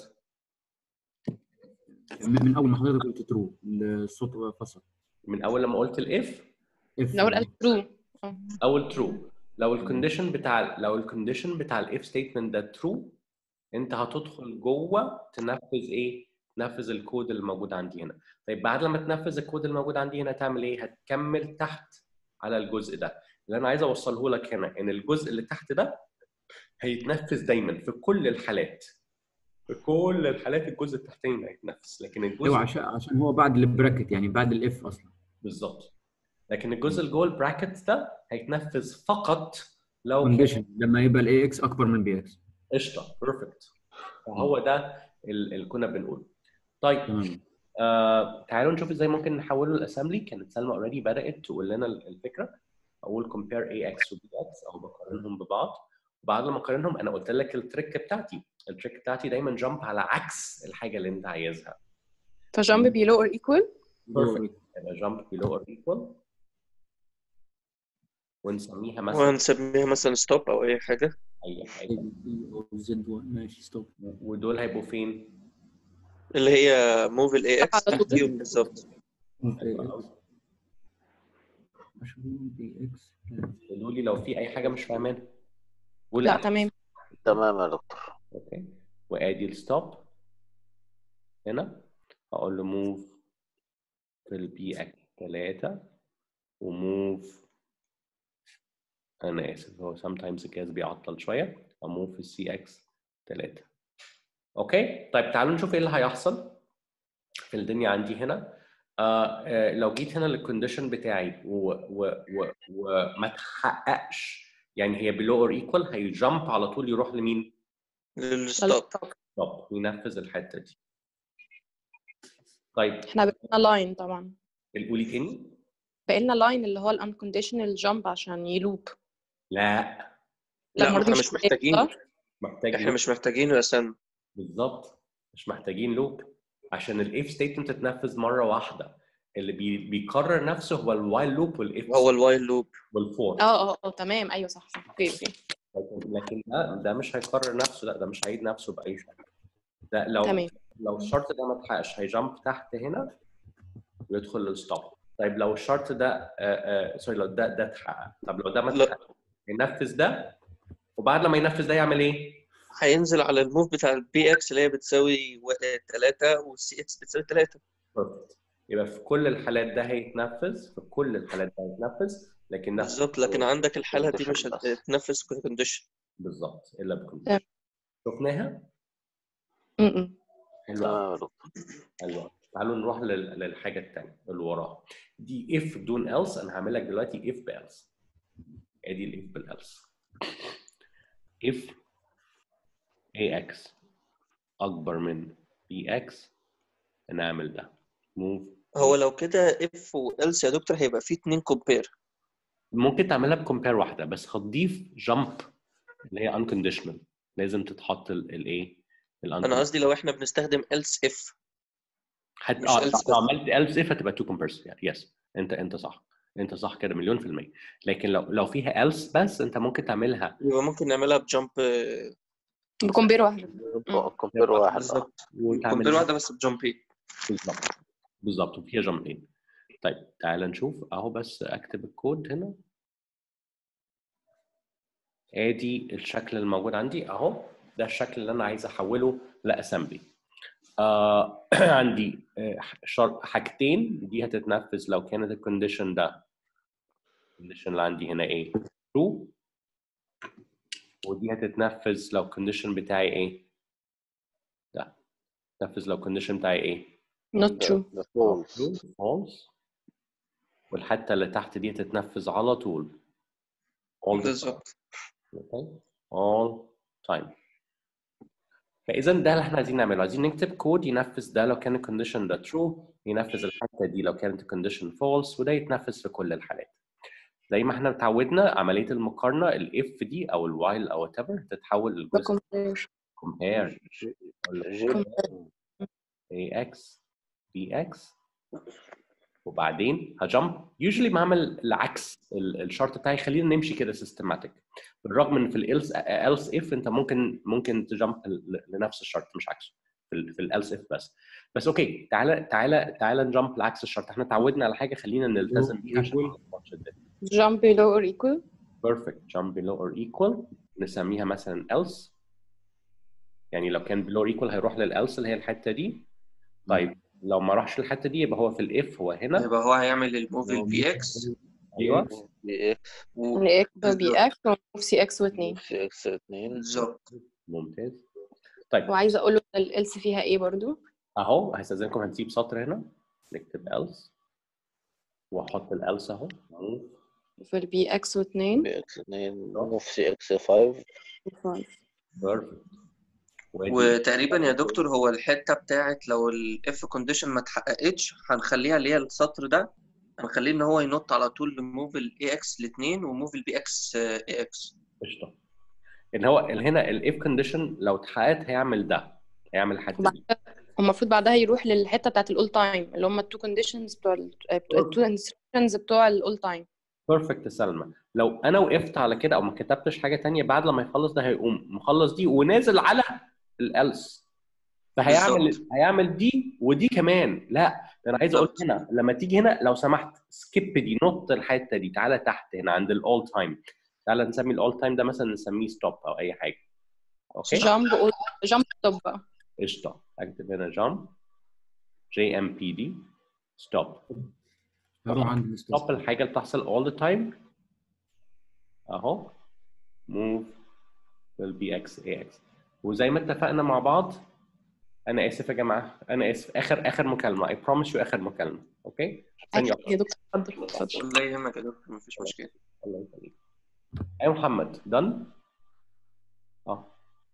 من من اول ما حضرتك قلت ترو الصوت فصل من اول لما قلت الاف اف لو قال true اول ترو لو الكونديشن بتاع لو الكونديشن بتاع الاف ستيتمنت ده ترو انت هتدخل جوه تنفذ ايه؟ تنفذ الكود اللي موجود عندي هنا طيب بعد لما تنفذ الكود اللي موجود عندي هنا تعمل ايه؟ هتكمل تحت على الجزء ده اللي انا عايز اوصله لك هنا ان الجزء اللي تحت ده هيتنفذ دايما في كل الحالات في كل الحالات الجزء التحتاني هيتنفذ لكن الجزء ايوه عشان عشان هو بعد البراكت يعني بعد الاف اصلا بالظبط لكن الجزء اللي جوه البراكتس ده هيتنفذ فقط لو كان كونديشن لما يبقى الاي اكس اكبر من بي اكس قشطه بيرفكت فهو ده ال- اللي كنا بنقوله طيب تمام آه تعالوا نشوف ازاي ممكن نحوله لاسامبلي كانت سلمى اوريدي بدات تقول لنا ال- الفكره اقول compare ax و bx او بقارنهم ببعض وبعد لما اقارنهم انا قلت لك التريك بتاعتي التريك بتاعتي دايما جامب على عكس الحاجه اللي انت عايزها فجامب below or equal بيرفكت يبقى جامب below or equal ونسميها مثلا وهنسميها مثلا ستوب او اي حاجه اي حاجه زد 1 ماشي ستوب ودول هيبقوا فين؟ اللي هي موف الاي اكس على طول. تحتيهم بالظبط بي اكس قولوا لي لو في اي حاجه مش فاهمانها قول لا أحمد. تمام تمام يا دكتور اوكي وادي الستوب هنا هقول له موف في البي اكس 3 وموف انا اسف هو sometimes الجهاز بيعطل شويه اموف في السي اكس 3 اوكي طيب تعالوا نشوف ايه اللي هيحصل في الدنيا عندي هنا آه آه لو جيت هنا للكونديشن بتاعي و- و- و- وما تحققش يعني هي below or equal هيجمب على طول يروح لمين؟ للستوب طب وينفذ الحته دي طيب احنا بقينا لاين طبعا قولي تاني بقينا لاين اللي هو ال unconditional jump عشان يلوب لا لا المرة دي احنا مش محتاج، محتاجين صح؟ محتاج احنا لوب. مش محتاجينه يا سلمى بالظبط مش محتاجين لوب عشان الاف ستيتمنت تتنفذ مره واحده اللي بي بيكرر نفسه هو الوايل لوب والاف هو الوايل لوب والفور اه اه اه تمام ايوه صح صح اوكي اوكي لكن لكن ده ده مش هيكرر نفسه لا ده مش هيعيد نفسه باي شكل ده لو تمام لو الشرط ده ما اتحققش هيجمب تحت هنا ويدخل للستوب طيب لو الشرط ده آه، آه، سوري لو ده ده اتحقق طب لو ده ما لا. اتحقق ينفذ ده وبعد لما ينفذ ده يعمل ايه؟ هينزل على الموف بتاع البي اكس اللي هي بتساوي 3 والسي اكس بتساوي 3 Perfect. يبقى في كل الحالات ده هيتنفذ في كل الحالات ده هيتنفذ لكن نفس بالظبط لكن عندك الحالة دي مش condition بس. هتتنفذ كونديشن بالظبط الا بكل تمام. شفناها؟ م-م. حلوة تمام يا دكتور حلوة تعالوا نروح لل- للحاجة التانية اللي وراها دي if بدون else انا هعمل لك دلوقتي if ب else ادي ال if بال else if ax اكبر من bx نعمل ده move هو لو كده اف والس يا دكتور هيبقى فيه اتنين كومبير ممكن تعملها بكومبير واحدة بس هتضيف jump اللي هي unconditional لازم تتحط الايه انا قصدي لو احنا بنستخدم else if حتى مش اه else لو بس. عملت else if هتبقى 2 كومبيرس يعني يس انت انت صح انت صح كده مليون في المية لكن لو لو فيها else بس انت ممكن تعملها يبقى ممكن نعملها بجامب بكمبير واحدة كومبير واحد آه. بالظبط وتعمل كومبير واحدة بس بجامب ايه بالظبط بالظبط وفيها جامبين طيب تعال نشوف اهو بس اكتب الكود هنا ادي الشكل الموجود عندي اهو ده الشكل اللي انا عايز احوله لاسمبلي آه عندي آه، شر- حاجتين دي هتتنفذ لو كانت الكونديشن ده الكونديشن اللي عندي هنا ايه true ودي هتتنفذ لو الكونديشن بتاعي ايه ده تنفذ لو الكونديشن بتاعي ايه not true ده false. true false والحته اللي تحت دي هتتنفذ على طول all the time. بالظبط Okay. all time فاذا ده اللي احنا عايزين نعمله عايزين نكتب كود ينفذ ده لو كان الكونديشن ده true ينفذ الحته دي لو كانت الكونديشن false وده يتنفذ في كل الحالات زي ما احنا اتعودنا عمليه المقارنه الاف دي او الوايل او whatever تتحول للجزء بكمبير compare جي ax bx وبعدين هجمب يوجولي بعمل العكس ال- الشرط بتاعي خلينا نمشي كده سيستماتيك بالرغم ان في الالس else if انت ممكن ممكن تجمب ل- لنفس الشرط مش عكسه في ال في الالس if بس بس اوكي تعالى تعالى تعالى نجمب لعكس الشرط احنا اتعودنا على حاجه خلينا نلتزم بيها عشان ما نلخبطش الدنيا jump below or equal perfect jump below or equal نسميها مثلا else يعني لو كان below or equal هيروح للelse اللي هي الحته دي طيب لو ما راحش الحته دي يبقى هو في الاف هو هنا يبقى هو هيعمل الموف البي اكس ايوه بي اكس ل x بي x و سي x و2 سي اكس 2 بالظبط ممتاز طيب وعايزة أقول له ال else فيها إيه برضو اهو هستاذنكم هنسيب سطر هنا نكتب else واحط الelse اهو في ال بي x و2 بي اكس 2 موف سي اكس 5 بيرفكت وتقريبا يا دكتور هو الحته بتاعت لو الاف كونديشن ما اتحققتش هنخليها اللي هي السطر ده هنخليه ان هو ينط على طول لموف الاي اكس لاثنين وموف البي اكس اي اكس قشطه ان هو هنا الاف كونديشن لو اتحققت هيعمل ده هيعمل الحته وبعد دي كده هو المفروض بعدها يروح للحتة بتاعت الأول تايم اللي هم التو كونديشنز بتوع التو انستراكشنز بتوع الأول تايم بيرفكت يا سلمى لو انا وقفت على كده او ما كتبتش حاجه تانية بعد لما يخلص ده هيقوم مخلص دي ونازل على الالس فهيعمل بالظبط. هيعمل دي ودي كمان لا ده انا عايز اقول بالظبط. هنا لما تيجي هنا لو سمحت سكيب دي نط الحته دي تعالى تحت هنا عند الاول تايم تعالى نسمي الاول تايم ده مثلا نسميه ستوب او اي حاجه اوكي جامب جامب ستوب بقى قشطه اكتب هنا جامب جي ام بي دي ستوب هروح عند الاستاذ ستوب الحاجه اللي بتحصل all the time اهو move will be x ax وزي ما اتفقنا مع بعض انا اسف يا جماعه انا اسف اخر اخر مكالمه I promise you اخر مكالمه اوكي ثانيه أكيد يا دكتور اتفضل اتفضل ولا يهمك يا دكتور مفيش مشكله الله يخليك ايوه محمد done اه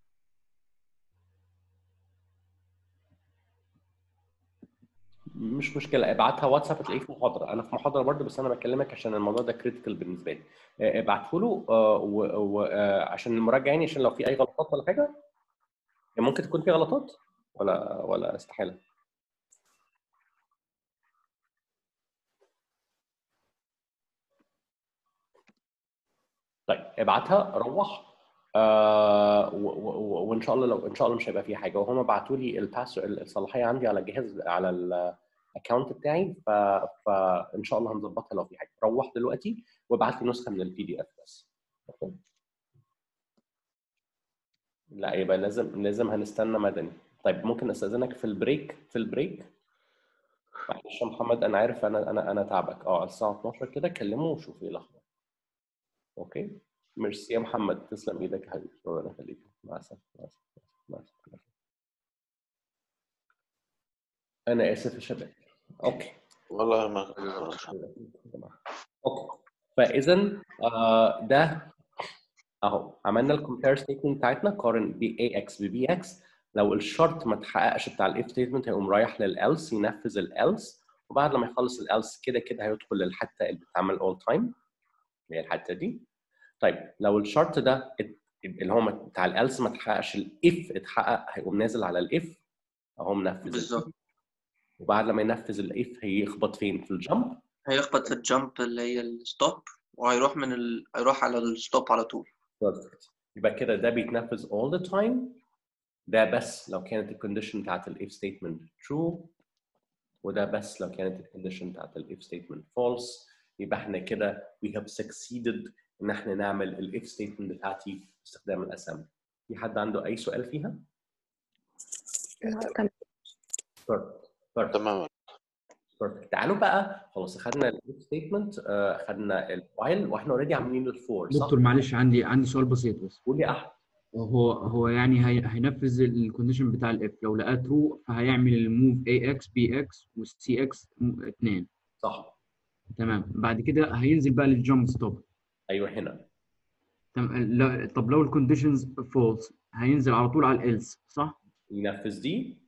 مش مشكله ابعتها واتساب هتلاقيه في محاضره انا في محاضره برضو بس انا بكلمك عشان الموضوع ده كريتيكال بالنسبه لي آه، ابعته له آه، و- و- آه، عشان المراجعه يعني عشان لو في اي غلطات ولا حاجه يعني ممكن تكون في غلطات ولا ولا استحاله طيب ابعتها روح آه و- و- و- وان شاء الله لو ان شاء الله مش هيبقى فيه حاجه وهم بعتوا لي الباس الصلاحيه عندي على الجهاز على ال الاكونت بتاعي ف... فان شاء الله هنظبطها لو في حاجه روح دلوقتي وابعت لي نسخه من البي دي اف بس أوكي؟ لا يبقى لازم لازم هنستنى مدني طيب ممكن استاذنك في البريك في البريك معلش يا محمد انا عارف انا انا انا تعبك اه على الساعه 12 كده كلمه وشوف ايه الاخبار اوكي ميرسي يا محمد تسلم ايدك يا حبيبي ربنا يخليك مع السلامه مع السلامه مع السلامه انا اسف يا شباب اوكي والله ما اوكي فاذا آه ده اهو عملنا الكومبير ستيتمنت بتاعتنا قارن بي اي اكس ببي اكس لو الشرط ما اتحققش بتاع الاف ستيتمنت هيقوم رايح للالس ينفذ الالس وبعد لما يخلص الالس كده كده هيدخل للحته اللي بتتعمل اول تايم اللي هي الحته دي طيب لو الشرط ده ات- اللي هو بتاع الالس ما اتحققش الاف اتحقق هيقوم نازل على الاف اهو منفذ بالظبط وبعد لما ينفذ الاف هيخبط فين في الجمب هيخبط في الجامب اللي هي الستوب وهيروح من ال... هيروح على الستوب على طول Perfect. يبقى كده ده بيتنفذ all the time ده بس لو كانت الكونديشن بتاعت الاف ستيتمنت true وده بس لو كانت الكونديشن بتاعت الاف ستيتمنت false يبقى احنا كده we have succeeded ان احنا نعمل الاف ستيتمنت بتاعتي باستخدام الاسامبلي في حد عنده اي سؤال فيها؟ تمام Perfect. Perfect. تمام Perfect. تعالوا بقى خلاص خدنا الاف ستيتمنت خدنا الوايل واحنا اوريدي عاملين الفور صح؟ دكتور معلش عندي عندي سؤال بسيط بس قول لي احمد هو هو يعني هي هينفذ الكونديشن بتاع الاف لو لقاه ترو فهيعمل الموف اي اكس بي اكس والسي اكس 2 صح تمام بعد كده هينزل بقى للجامب ستوب ايوه هنا تمام لا- طب لو الكونديشنز فولس هينزل على طول على الالس صح؟ ينفذ دي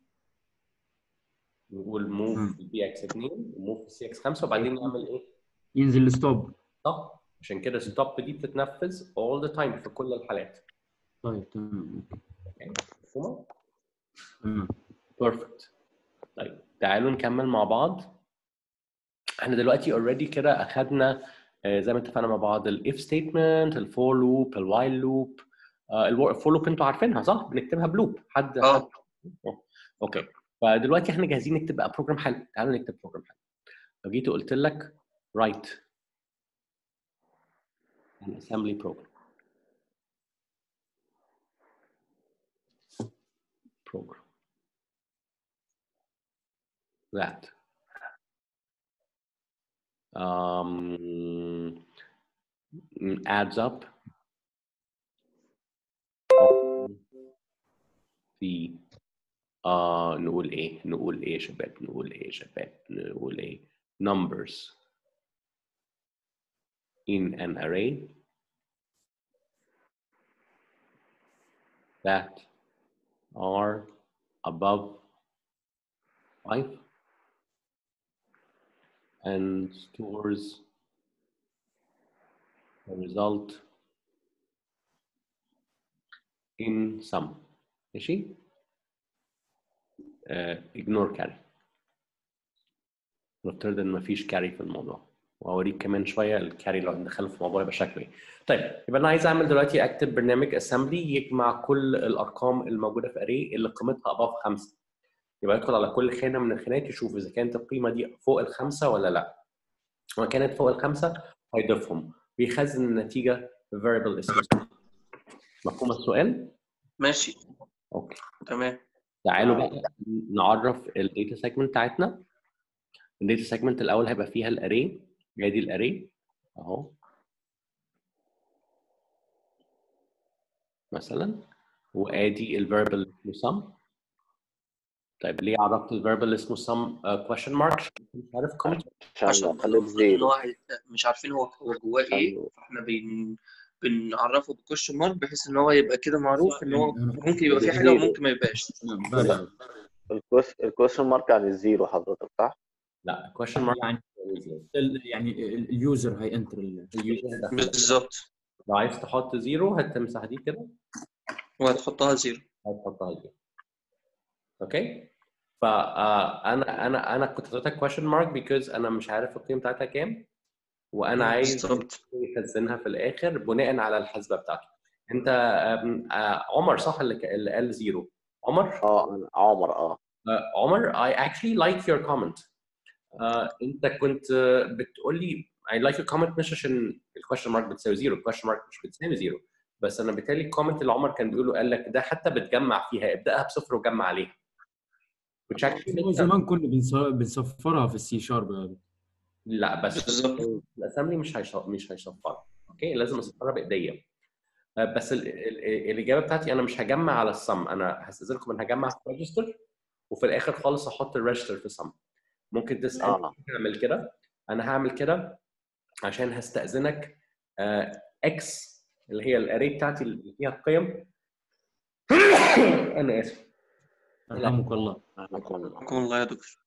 والموف بي اكس 2 وموف سي اكس 5 وبعدين يعمل ايه؟ ينزل لستوب صح عشان كده ستوب دي بتتنفذ all the time في كل الحالات طيب تمام اوكي مفهومه؟ تمام بيرفكت طيب تعالوا نكمل مع بعض احنا دلوقتي اوريدي كده اخدنا آه، زي ما اتفقنا مع بعض الاف ستيتمنت الفور لوب الوايل لوب الفور لوب انتوا عارفينها صح؟ بنكتبها بلوب حد اه حد اوكي فدلوقتي احنا جاهزين نكتب بقى بروجرام حلو تعالوا نكتب بروجرام حلو لو جيت وقلت لك write an assembly program program that um, adds up the آه نقول ايه نقول ايه يا شباب نقول ايه يا شباب نقول ايه numbers in an array that are above 5 and stores the result in sum ماشي uh, ignore carry نفترض ان مفيش كاري في الموضوع واوريك كمان شويه الكاري لو ندخله في الموضوع يبقى شكله ايه طيب يبقى انا عايز اعمل دلوقتي اكتب برنامج اسمبلي يجمع كل الارقام الموجوده في اري اللي قيمتها above 5 يبقى يدخل على كل خانه من الخانات يشوف اذا كانت القيمه دي فوق الخمسه ولا لا لو كانت فوق الخمسه هيضيفهم ويخزن النتيجه في variable اسمه مفهوم السؤال؟ ماشي اوكي تمام تعالوا بقى نعرف الداتا سيجمنت بتاعتنا الداتا سيجمنت الاول هيبقى فيها الاري ادي الاري اهو مثلا وادي الفيربل اسمه sum طيب ليه عرفت الفيربل اسمه sum كويشن مارك مش عارف كومنت عشان عشان اخليه إن بزيرو هو هي- مش عارفين هو هو جواه ايه فاحنا بن بنعرفه بكويشن مارك بحيث ان هو يبقى كده معروف ان هو ممكن يبقى فيه حاجه وممكن ما يبقاش الكويشن مارك عن الزيرو حضرتك صح؟ لا كويشن مارك يعني ال- يعني ال- اليوزر هينتر ال- بالظبط لو عايز تحط زيرو هتمسح دي كده وهتحطها زيرو هتحطها زيرو اوكي فانا انا انا كنت حاططها كويشن مارك بيكوز انا مش عارف القيمه بتاعتها كام وانا عايز بالظبط يخزنها في الاخر بناء على الحسبه بتاعته انت آم، آه، عمر صح اللي ك- اللي قال زيرو عمر اه انا عمر اه آه، عمر I actually like your comment آه انت كنت بتقول لي I like your comment مش عشان الكويشن مارك بتساوي زيرو الكويشن مارك مش بتساوي زيرو بس انا بالتالي الكومنت اللي عمر كان بيقوله قال لك ده حتى بتجمع فيها ابداها بصفر وجمع عليها which actually هو makes sense. زمان كنا بنص- بنصفرها في السي شارب لا بس بالظبط الاسامبلي مش هيش- مش هيصفرها اوكي لازم اصفرها بايديا آه، بس ال- ال- الاجابه بتاعتي انا مش هجمع على الصم انا هستاذنكم ان هجمع في ريجستر وفي الاخر خالص احط الريجستر في صم ممكن تسال آه. اعمل كده انا هعمل كده عشان هستاذنك اكس اللي هي الاري بتاعتي اللي فيها القيم انا اسف رحمك الله حكم الله يا دكتور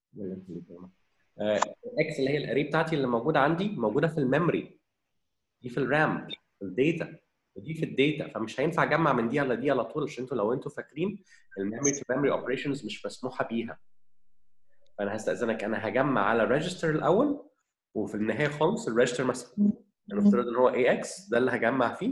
اكس اللي هي الاري بتاعتي اللي موجوده عندي موجوده في الميموري دي في الرام في الداتا ودي في الداتا فمش هينفع اجمع من دي على دي على طول عشان انتوا لو انتوا فاكرين الميموري تو ميموري اوبريشنز مش مسموحه بيها فانا هستاذنك انا هجمع على الريجستر الاول وفي النهايه خالص الريجستر مثلا نفترض ان هو اي اكس ده اللي هجمع فيه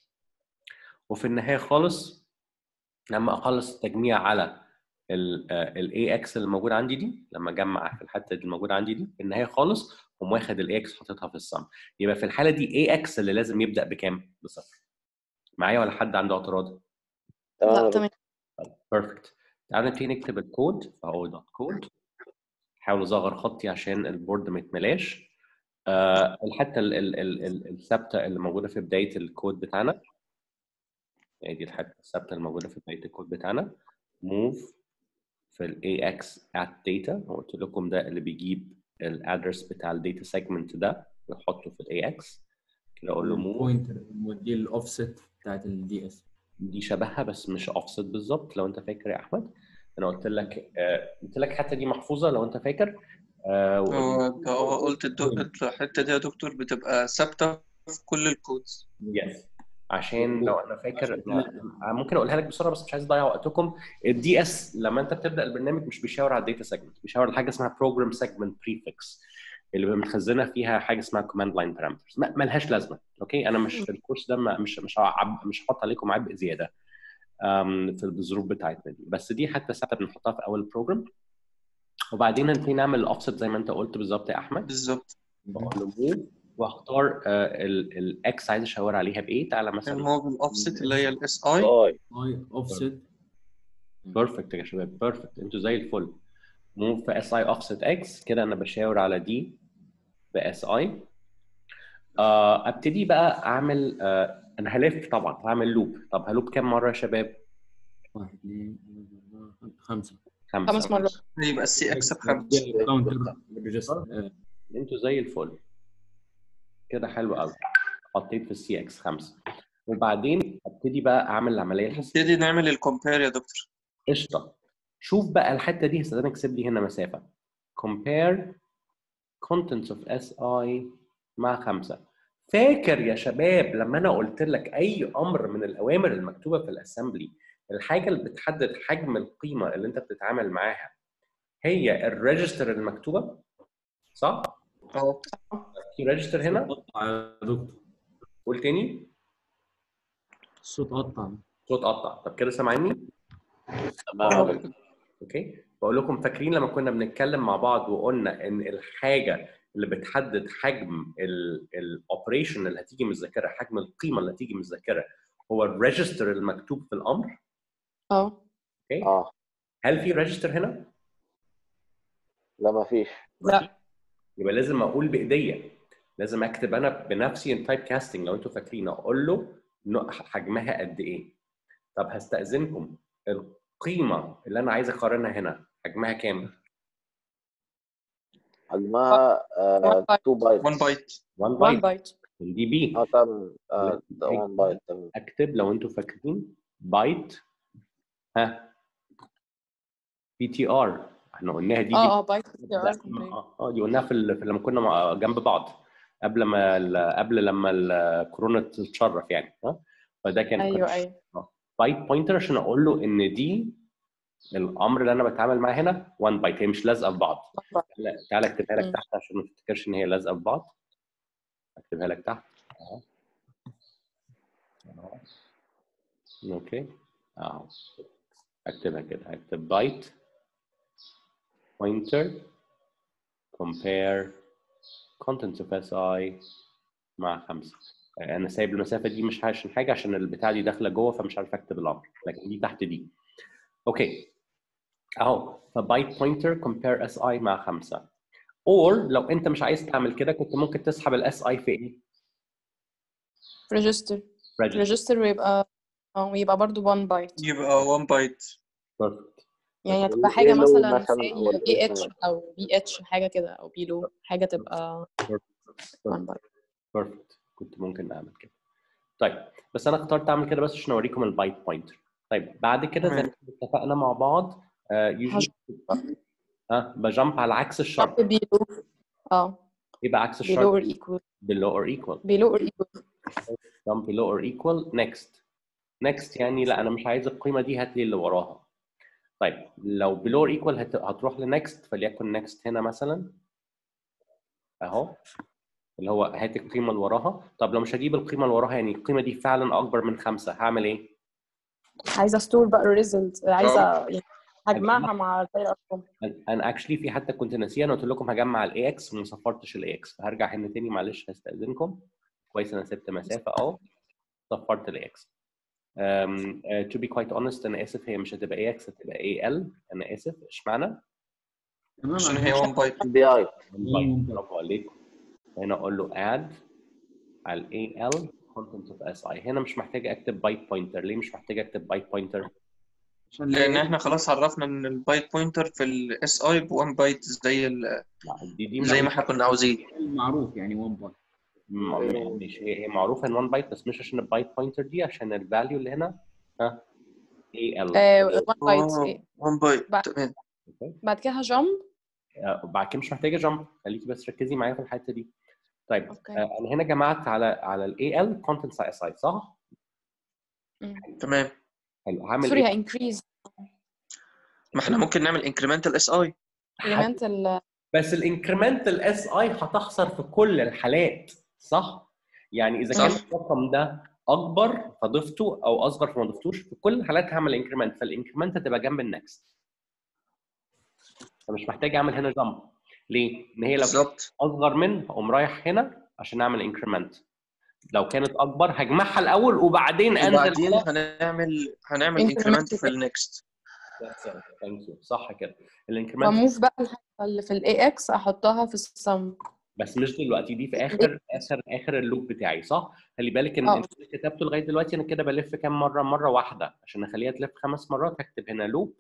وفي النهايه خالص لما اخلص التجميع على الاي اكس اللي موجود عندي دي لما اجمع في الحته اللي موجوده عندي دي في النهايه خالص اقوم واخد الاي اكس حاططها في الصم يبقى في الحاله دي اي اكس اللي لازم يبدا بكام؟ بصفر معايا ولا حد عنده اعتراض؟ تمام لا يا تمام بيرفكت تعالوا نبتدي نكتب الكود فهو دوت كود حاول اصغر خطي عشان البورد ما يتملاش آه الحته ال- ال- ال- ال- الثابته اللي موجوده في بدايه الكود بتاعنا يعني دي الحته الثابته اللي موجوده في بدايه الكود بتاعنا move في ال ax at data وقلت لكم ده اللي بيجيب الادرس بتاع الداتا سيجمنت ده ويحطه في ال ax كده اقول له move بوينتر ودي الاوفست بتاعت الدي اس دي شبهها بس مش اوفست بالظبط لو انت فاكر يا احمد انا قلت لك آه، قلت لك حتى دي محفوظه لو انت فاكر آه، هو وقلت- هو قلت الدو- الحته دي يا دكتور بتبقى ثابته في كل الكودز يس عشان لو انا فاكر أنا ممكن اقولها لك بسرعه بس مش عايز اضيع وقتكم الدي اس لما انت بتبدا البرنامج مش بيشاور على الداتا سيجمنت بيشاور على حاجه اسمها بروجرام سيجمنت بريفكس اللي بيبقى متخزنه فيها حاجه اسمها كوماند لاين بارامترز ملهاش لازمه اوكي انا مش في الكورس ده ما- مش مش هعب- مش هحط عليكم عبء زياده أم، في الظروف بتاعتنا دي بس دي حتى ثابته بنحطها في اول البروجرام وبعدين هنبتدي نعمل الاوفست زي ما انت قلت بالظبط يا احمد بالظبط بقول له move واختار الاكس عايز اشاور عليها بايه تعالى مثلا الموبل اوفست اللي هي الاس اي اي اي اوفست بيرفكت يا شباب بيرفكت انتوا زي الفل موف في اس اي اوفست اكس كده انا بشاور على دي باس اي ابتدي بقى اعمل آه انا هلف طبعا هعمل لوب طب هلوب كام مره يا شباب؟ واحد اثنين ثلاثة، أربعة، خمسة خمسه خمس مرات يبقى السي اكس بخمس كاونتر ريجستر انتوا زي الفل كده حلو قوي حطيت في السي اكس خمسه وبعدين ابتدي بقى اعمل العمليه الحسابيه نبتدي نعمل الكومبير يا دكتور قشطه شوف بقى الحته دي هستخدمك اكسب لي هنا مسافه compare contents of SI مع خمسه فاكر يا شباب لما انا قلت لك اي امر من الاوامر المكتوبه في الاسمبلي الحاجه اللي بتحدد حجم القيمه اللي انت بتتعامل معاها هي الريجستر المكتوبه صح؟ اه في ريجستر هنا قطع يا دكتور قول تاني الصوت قطع صوت قطع طب كده سامعيني؟ تمام اوكي بقول لكم فاكرين لما كنا بنتكلم مع بعض وقلنا ان الحاجه اللي بتحدد حجم الاوبريشن اللي هتيجي من الذاكره حجم القيمه اللي هتيجي من الذاكره هو الريجستر المكتوب في الامر اه اوكي اه هل في ريجستر هنا لا ما فيش لا يبقى لازم اقول بايديا لازم اكتب انا بنفسي ان تايب كاستنج لو انتوا فاكرين اقول له نوع- حجمها قد ايه طب هستاذنكم القيمه اللي انا عايز اقارنها هنا حجمها كام حجمها آه 2 بايت 1 بايت 1 1 بايت بايت دي بي اه تمام آه 1 بايت تمام اكتب لو انتوا فاكرين بايت ها بي تي ار احنا قلناها دي اه دي اه بايت لا، اه آه، دي قلناها في, ال- في لما كنا مع- جنب بعض قبل ما ال- قبل لما الكورونا تتشرف يعني ها فده كان ايوه ايوه بايت بوينتر عشان اقول له ان دي الامر اللي انا بتعامل معاه هنا 1 بايت هي مش لازقه في بعض لا تعالى اكتبها لك مم. تحت عشان ما تفتكرش ان هي لازقه في بعض اكتبها لك تحت اهو أهو. اوكي اهو اكتبها كده هكتب بايت بوينتر compare contents of SI مع خمسة انا سايب المسافه دي مش عشان حاجه عشان البتاع دي داخله جوه فمش عارف اكتب الامر لكن دي تحت دي اوكي اهو فبايت بوينتر كومبير اس اي مع خمسه اور لو انت مش عايز تعمل كده كنت ممكن تسحب الاس اي في ايه؟ ريجستر register ريجستر ويبقى اه ويبقى برضو 1 بايت يبقى 1 بايت perfect يعني بس هتبقى ال حاجة low مثلا مثلا زي هو ال اي اتش estimate. او بي اتش حاجة كده او بي لو حاجة تبقى 1 بايت بيرفكت كنت ممكن اعمل كده طيب بس انا اخترت اعمل كده بس عشان اوريكم البايت بوينتر طيب بعد كده زي ما تمام. احنا اتفقنا مع بعض يوجوالي اه بجمب على عكس الشرط بي لو اه يبقى عكس below or الشرط equal below or equal below or equal jump below or equal next next يعني لا انا مش عايز القيمه دي هات لي اللي وراها طيب لو below or equal هت... هتروح لنكست فليكن next هنا مثلا اهو اللي هو هات القيمه اللي وراها طب لو مش هجيب القيمه اللي وراها يعني القيمه دي فعلا اكبر من خمسه هعمل ايه؟ عايزة استور بقى الريزلت عايزة يعني هجمعها مع باقي الارقام انا اكشلي في حتى كنت ناسيه انا قلت لكم هجمع الاي اكس وما صفرتش الاي اكس فهرجع هنا تاني معلش هستاذنكم كويس انا سبت مسافه اهو صفرت الاي اكس um, uh, to be quite honest انا اسف هي مش هتبقى اي اكس هتبقى اي ال انا اسف اشمعنى؟ تمام عشان أنا هي مش- 1 بايت بي اي برافو عليكم هنا اقول له add على الاي ال content of اس اي هنا مش محتاج اكتب بايت بوينتر ليه مش محتاج اكتب بايت بوينتر؟ عشان لان احنا خلاص عرفنا ان البايت بوينتر في الاس اي ب 1 بايت زي ال- لا دي دي زي ما احنا كنا عاوزين معروف يعني 1 بايت م- م- مش هي هي معروفه ان 1 بايت بس مش عشان البايت بوينتر دي عشان الفاليو اللي هنا ها اي ال 1 بايت اه 1 بايت بعد- تمام بعد كده هجمب وبعد كده مش محتاجه جامب خليكي بس ركزي معايا في الحته دي طيب اوكي آه، انا هنا جمعت على على الاي ال كونتنت اس اي صح؟ تمام حلو هعمل سوري ايه؟ هانكريز ما احنا ممكن نعمل انكريمنتال اس اي incremental بس الانكريمنتال اس اي هتخسر في كل الحالات صح؟ يعني اذا كان صح. الرقم ده اكبر فضفته او اصغر فما ضفتوش في كل الحالات هعمل انكريمنت فالانكريمنت هتبقى جنب النكست فمش محتاج اعمل هنا جامب ليه؟ ان هي لو كانت بالظبط اصغر من هقوم رايح هنا عشان اعمل انكريمنت لو كانت اكبر هجمعها الاول وبعدين انزل وبعدين على هنعمل هنعمل Incremental انكريمنت في النكست ثانك يو صح كده الانكريمنت وموف بقى الحاجة اللي في الاي اكس احطها في السم بس مش دلوقتي دي في اخر اخر اخر اللوب بتاعي صح؟ خلي بالك ان اه. انت اللي كتبته لغايه دلوقتي انا كده بلف كام مره؟ مره واحده عشان اخليها تلف خمس مرات هكتب هنا لوب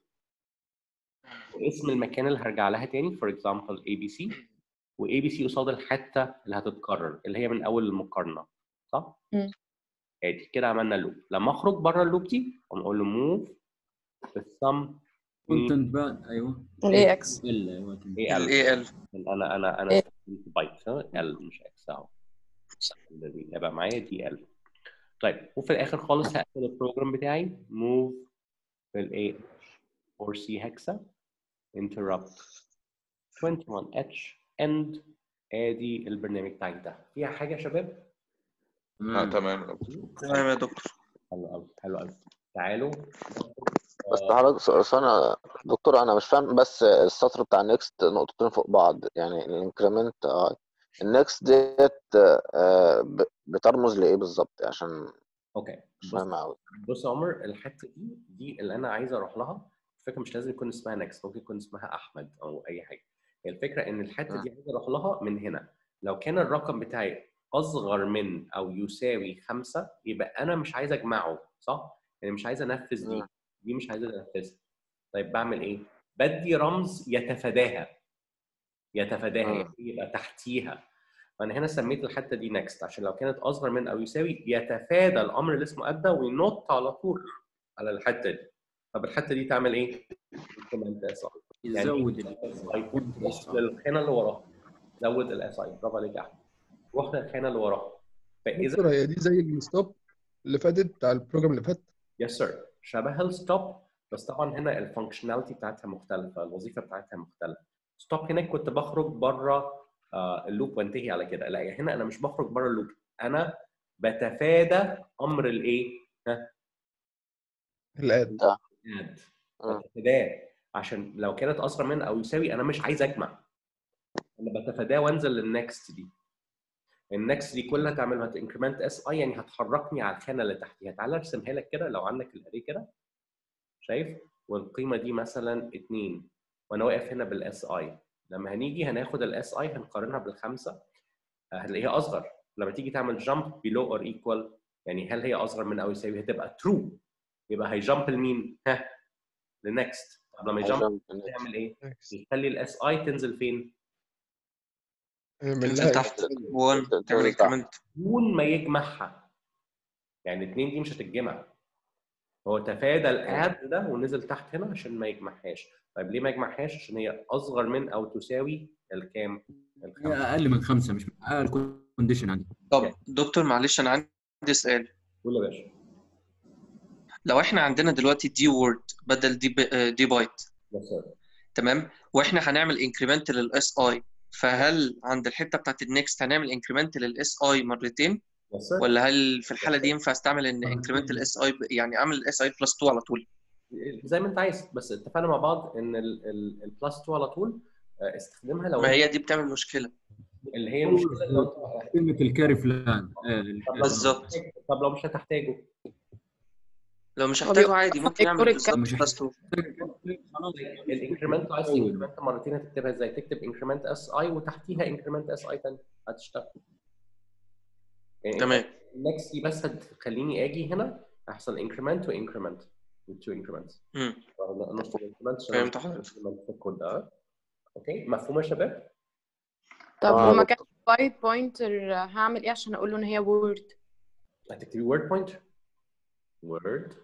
واسم المكان اللي هرجع لها تاني فور اكزامبل اي بي سي واي بي سي قصاد الحته اللي هتتكرر اللي هي من اول المقارنه صح؟ مم. ادي كده عملنا لوب لما اخرج بره اللوب دي اقوم اقول له موف بالسم كونتنت بقى ايوه الاي اكس ال ايوه تمام. اي ال الاي ال انا انا انا إيه. استخدمت بايت ال مش اكس اهو الذي يبقى معايا دي ال طيب وفي الاخر خالص هقفل البروجرام بتاعي موف بالاي 4 سي هكسا interrupt 21h end ادي البرنامج بتاعي ده فيها حاجه يا شباب؟ اه تمام تمام تمام يا دكتور حلو قوي حلو قوي تعالوا بس حضرتك س- ثانية دكتور انا مش فاهم بس السطر بتاع نيكست نقطتين فوق بعض يعني الانكريمنت النيكست ديت آه، ب- بترمز لايه بالظبط عشان اوكي مش بص فاهم قوي بص يا عمر الحته دي دي اللي انا عايز اروح لها الفكره مش لازم يكون اسمها نكست ممكن يكون اسمها احمد او اي حاجه هي الفكره ان الحته دي عايز اروح لها من هنا لو كان الرقم بتاعي اصغر من او يساوي خمسة يبقى انا مش عايز اجمعه صح يعني مش عايز انفذ دي مم. دي مش عايز انفذها طيب بعمل ايه بدي رمز يتفاداها يتفاداها مم. يعني يبقى تحتيها فانا هنا سميت الحته دي نكست عشان لو كانت اصغر من او يساوي يتفادى الامر اللي اسمه ادى وينط على طول على الحته دي طب الحته دي تعمل ايه؟ increment SI. يعني يزود روح للخانه اللي وراها زود الاس اي برافو عليك يا احمد روح للخانه اللي وراها فاذا دكتور هي دي زي الستوب اللي فاتت بتاع البروجرام اللي فات يس سير شبه الستوب بس طبعا هنا الفانكشناليتي بتاعتها مختلفه الوظيفه بتاعتها مختلفه ستوب هناك كنت بخرج بره آه، اللوب وانتهي على كده لا يعني هنا انا مش بخرج بره اللوب انا بتفادى امر الايه؟ ها الاد ده add مم. بتفاداه عشان لو كانت اصغر من او يساوي انا مش عايز اجمع انا بتفاداه وانزل للنكست دي النكست دي كلها تعملها انكريمنت اس اي يعني هتحركني على الخانه اللي تحتيها تعالى ارسمها لك كده لو عندك الاري كده شايف والقيمه دي مثلا 2 وانا واقف هنا بالاس اي لما هنيجي هناخد الاس اي هنقارنها بالخمسه هتلاقيها اصغر لما تيجي تعمل جامب below or equal يعني هل هي اصغر من او يساوي هتبقى true يبقى هيجامب لمين؟ ها لنكست طب لما يجامب هيجامب يعمل ايه؟ next. يخلي الاس اي تنزل فين؟ اعمل تنزل لها تحت تنزل- 1 تنزل تعمل تحت. انكريمنت دون ما يجمعها يعني اتنين دي مش هتتجمع هو تفادى الاد ده ونزل تحت هنا عشان ما يجمعهاش طيب ليه ما يجمعهاش عشان هي اصغر من او تساوي الكام هي الخمسة اقل من خمسه مش اقل كونديشن عندي طب دكتور معلش انا عندي سؤال قول يا باشا لو احنا عندنا دلوقتي دي وورد بدل دي ب... دي بايت بس تمام واحنا هنعمل انكريمنت للاس اي فهل عند الحته بتاعت النكست هنعمل انكريمنت للاس اي مرتين بس ولا هل في الحاله دي ينفع استعمل ان انكريمنت الاس اي يعني اعمل الاس اي بلس 2 على طول زي ما انت عايز بس اتفقنا مع بعض ان البلس 2 على طول آه، استخدمها لو ما هي دي بتعمل مشكله اللي هي المشكله لو انت كلمه الكاري فلان آه، طب لو بالظبط طب لو مش هتحتاجه لو مش هو هحتاجه بيبقى عادي أصلاً ممكن اعمل دكتور بالظبط مش بلس 2 الانكريمنت عايز انكريمنت مرتين هتكتبها ازاي؟ تكتب انكريمنت اس اي وتحتيها انكريمنت اس اي تاني هتشتغل يعني تمام النكست دي بس هتخليني اجي هنا احصل انكريمنت وانكريمنت تو انكريمنتس امم نص الانكريمنت فهمت حضرتك. في الكود ده اوكي مفهوم يا شباب؟ طب آه، وما كان بايت بوينتر هعمل ايه عشان اقول له ان هي وورد هتكتبي وورد بوينت وورد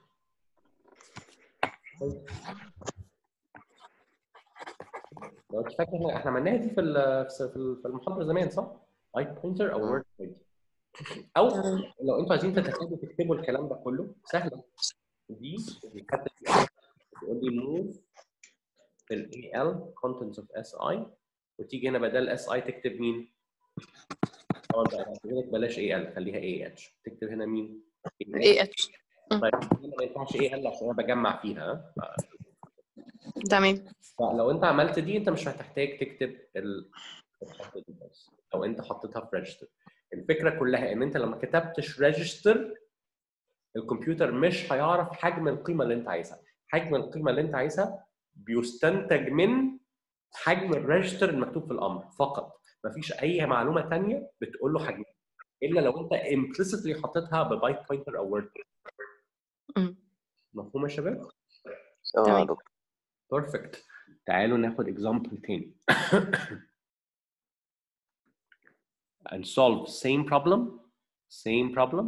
لو انت فاكر احنا احنا عملناها دي في ال- في ال- في المحاضره زمان صح؟ اي بوينتر او وورد بوينت او لو انتوا عايزين تتخيلوا تكتبوا الكلام ده كله سهله دي الحته دي تقول لي موف ال ال contents of si وتيجي هنا بدل اس اي تكتب مين؟ طبعا بقى هتقول لك بلاش اي ال خليها اي اتش تكتب هنا مين؟ اي اتش طيب هنا ما ينفعش اي ال عشان انا بجمع فيها ها؟ تمام فلو انت عملت دي انت مش هتحتاج تكتب ال- الحته دي بس لو انت حطيتها في ريجستر الفكره كلها ان انت لما كتبتش ريجستر الكمبيوتر مش هيعرف حجم القيمه اللي انت عايزها حجم القيمه اللي انت عايزها بيستنتج من حجم الريجستر المكتوب في الامر فقط مفيش اي معلومه ثانيه بتقول له حجمها الا لو انت implicitly حطيتها ببايت بوينتر او وورد مم. مفهوم يا شباب؟ تمام يا تمام. دكتور بيرفكت تعالوا ناخد example تاني and solve same problem same problem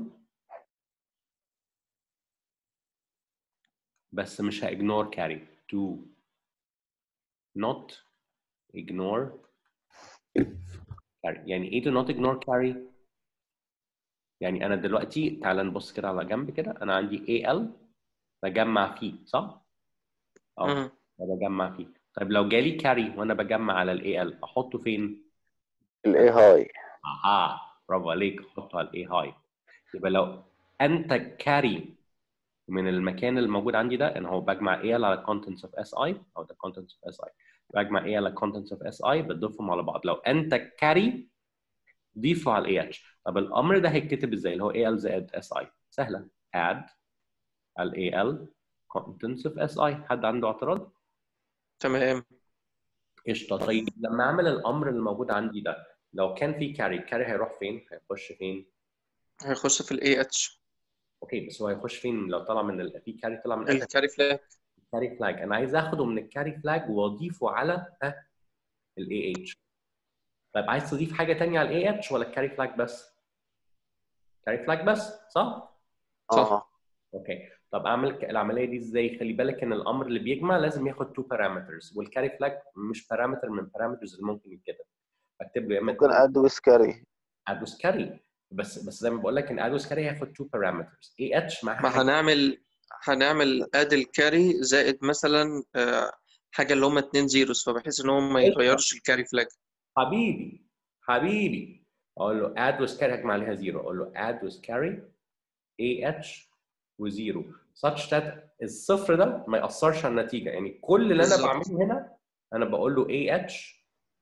بس مش هignore carry to not ignore carry يعني ايه to not ignore carry يعني انا دلوقتي تعال نبص كده على جنب كده انا عندي AL بجمع فيه صح؟ اه مم. انا بجمع فيه طيب لو جالي كاري وانا بجمع على الاي ال احطه فين؟ الاي هاي اها برافو عليك احطه على الاي هاي يبقى لو انت كاري من المكان الموجود عندي ده ان هو بجمع اي ال على contents of اس اي او ده contents of اس اي بجمع اي ال على contents of اس اي بتضيفهم على بعض لو انت كاري ضيفه على الاي اتش طب الامر ده هيتكتب ازاي اللي هو اي ال زائد اس اي سهله add الاي ال contents of اس اي حد عنده اعتراض؟ تمام قشطه طيب لما اعمل الامر اللي موجود عندي ده لو كان في كاري الكاري هيروح فين؟ هيخش فين؟ هيخش في الاي اتش اوكي بس هو هيخش فين لو طلع من ال... في كاري طلع من ال الكاري فلاج كاري فلاج انا عايز اخده من الكاري فلاج واضيفه على ها الاي اتش طيب عايز تضيف حاجه تانية على الاي اتش ولا الكاري فلاج بس؟ كاري فلاج بس صح؟ اه اوكي طب اعمل ك- العمليه دي ازاي؟ خلي بالك ان الامر اللي بيجمع لازم ياخد تو بارامترز والكاري فلاج مش بارامتر من بارامترز اللي ممكن يتكتب اكتب له يا اما ممكن اد وسكاري ادوس كاري بس بس زي ما بقول لك ان ادوس كاري هياخد تو بارامترز اي اتش معاها ما حاجة- هنعمل هنعمل اد الكاري زائد مثلا آه، حاجه اللي هم اتنين زيروز فبحيث ان هو ما يغيرش الكاري فلاج حبيبي حبيبي اقول له اد ويز كاري هجمع عليها زيرو اقول له اد ويز كاري اي اتش وزيرو such that الصفر ده ما ياثرش على النتيجه يعني كل اللي انا بالظبط. بعمله هنا انا بقول له اي اتش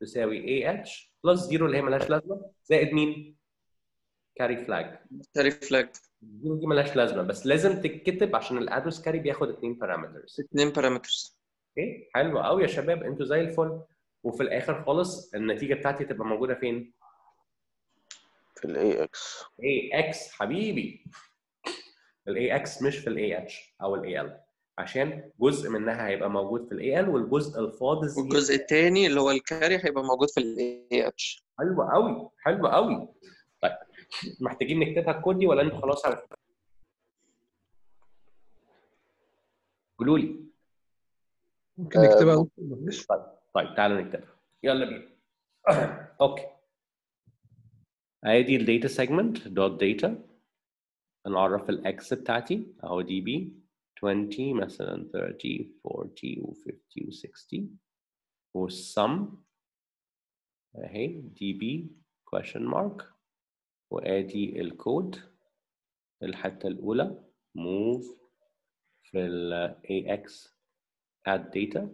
تساوي AH بلس 0 اللي هي ملهاش لازمه زائد مين؟ كاري فلاج كاري فلاج الزيرو دي ملهاش لازمه بس لازم تتكتب عشان الادرس كاري بياخد اثنين بارامترز اتنين بارامترز اوكي حلو قوي يا شباب انتوا زي الفل وفي الاخر خالص النتيجه بتاعتي تبقى موجوده فين؟ في الاي اكس اي اكس حبيبي الاي اكس مش في الاي اتش او الاي ال عشان جزء منها هيبقى موجود في الاي ال والجزء الفاضي الزيادة- والجزء الثاني اللي هو الكاري هيبقى موجود في الاي اتش حلو قوي حلو قوي طيب محتاجين نكتبها الكود دي ولا انتوا خلاص عرفتوا؟ قولوا لي ممكن نكتبها يا دكتور معلش طيب طيب تعالوا نكتبها يلا بينا اوكي ادي الداتا سيجمنت دوت داتا نعرف الاكس بتاعتي اهو دي بي 20 مثلا 30 40 و50 و60 والسم اهي دي بي question mark وادي الكود الحته الاولى move في ال AX add data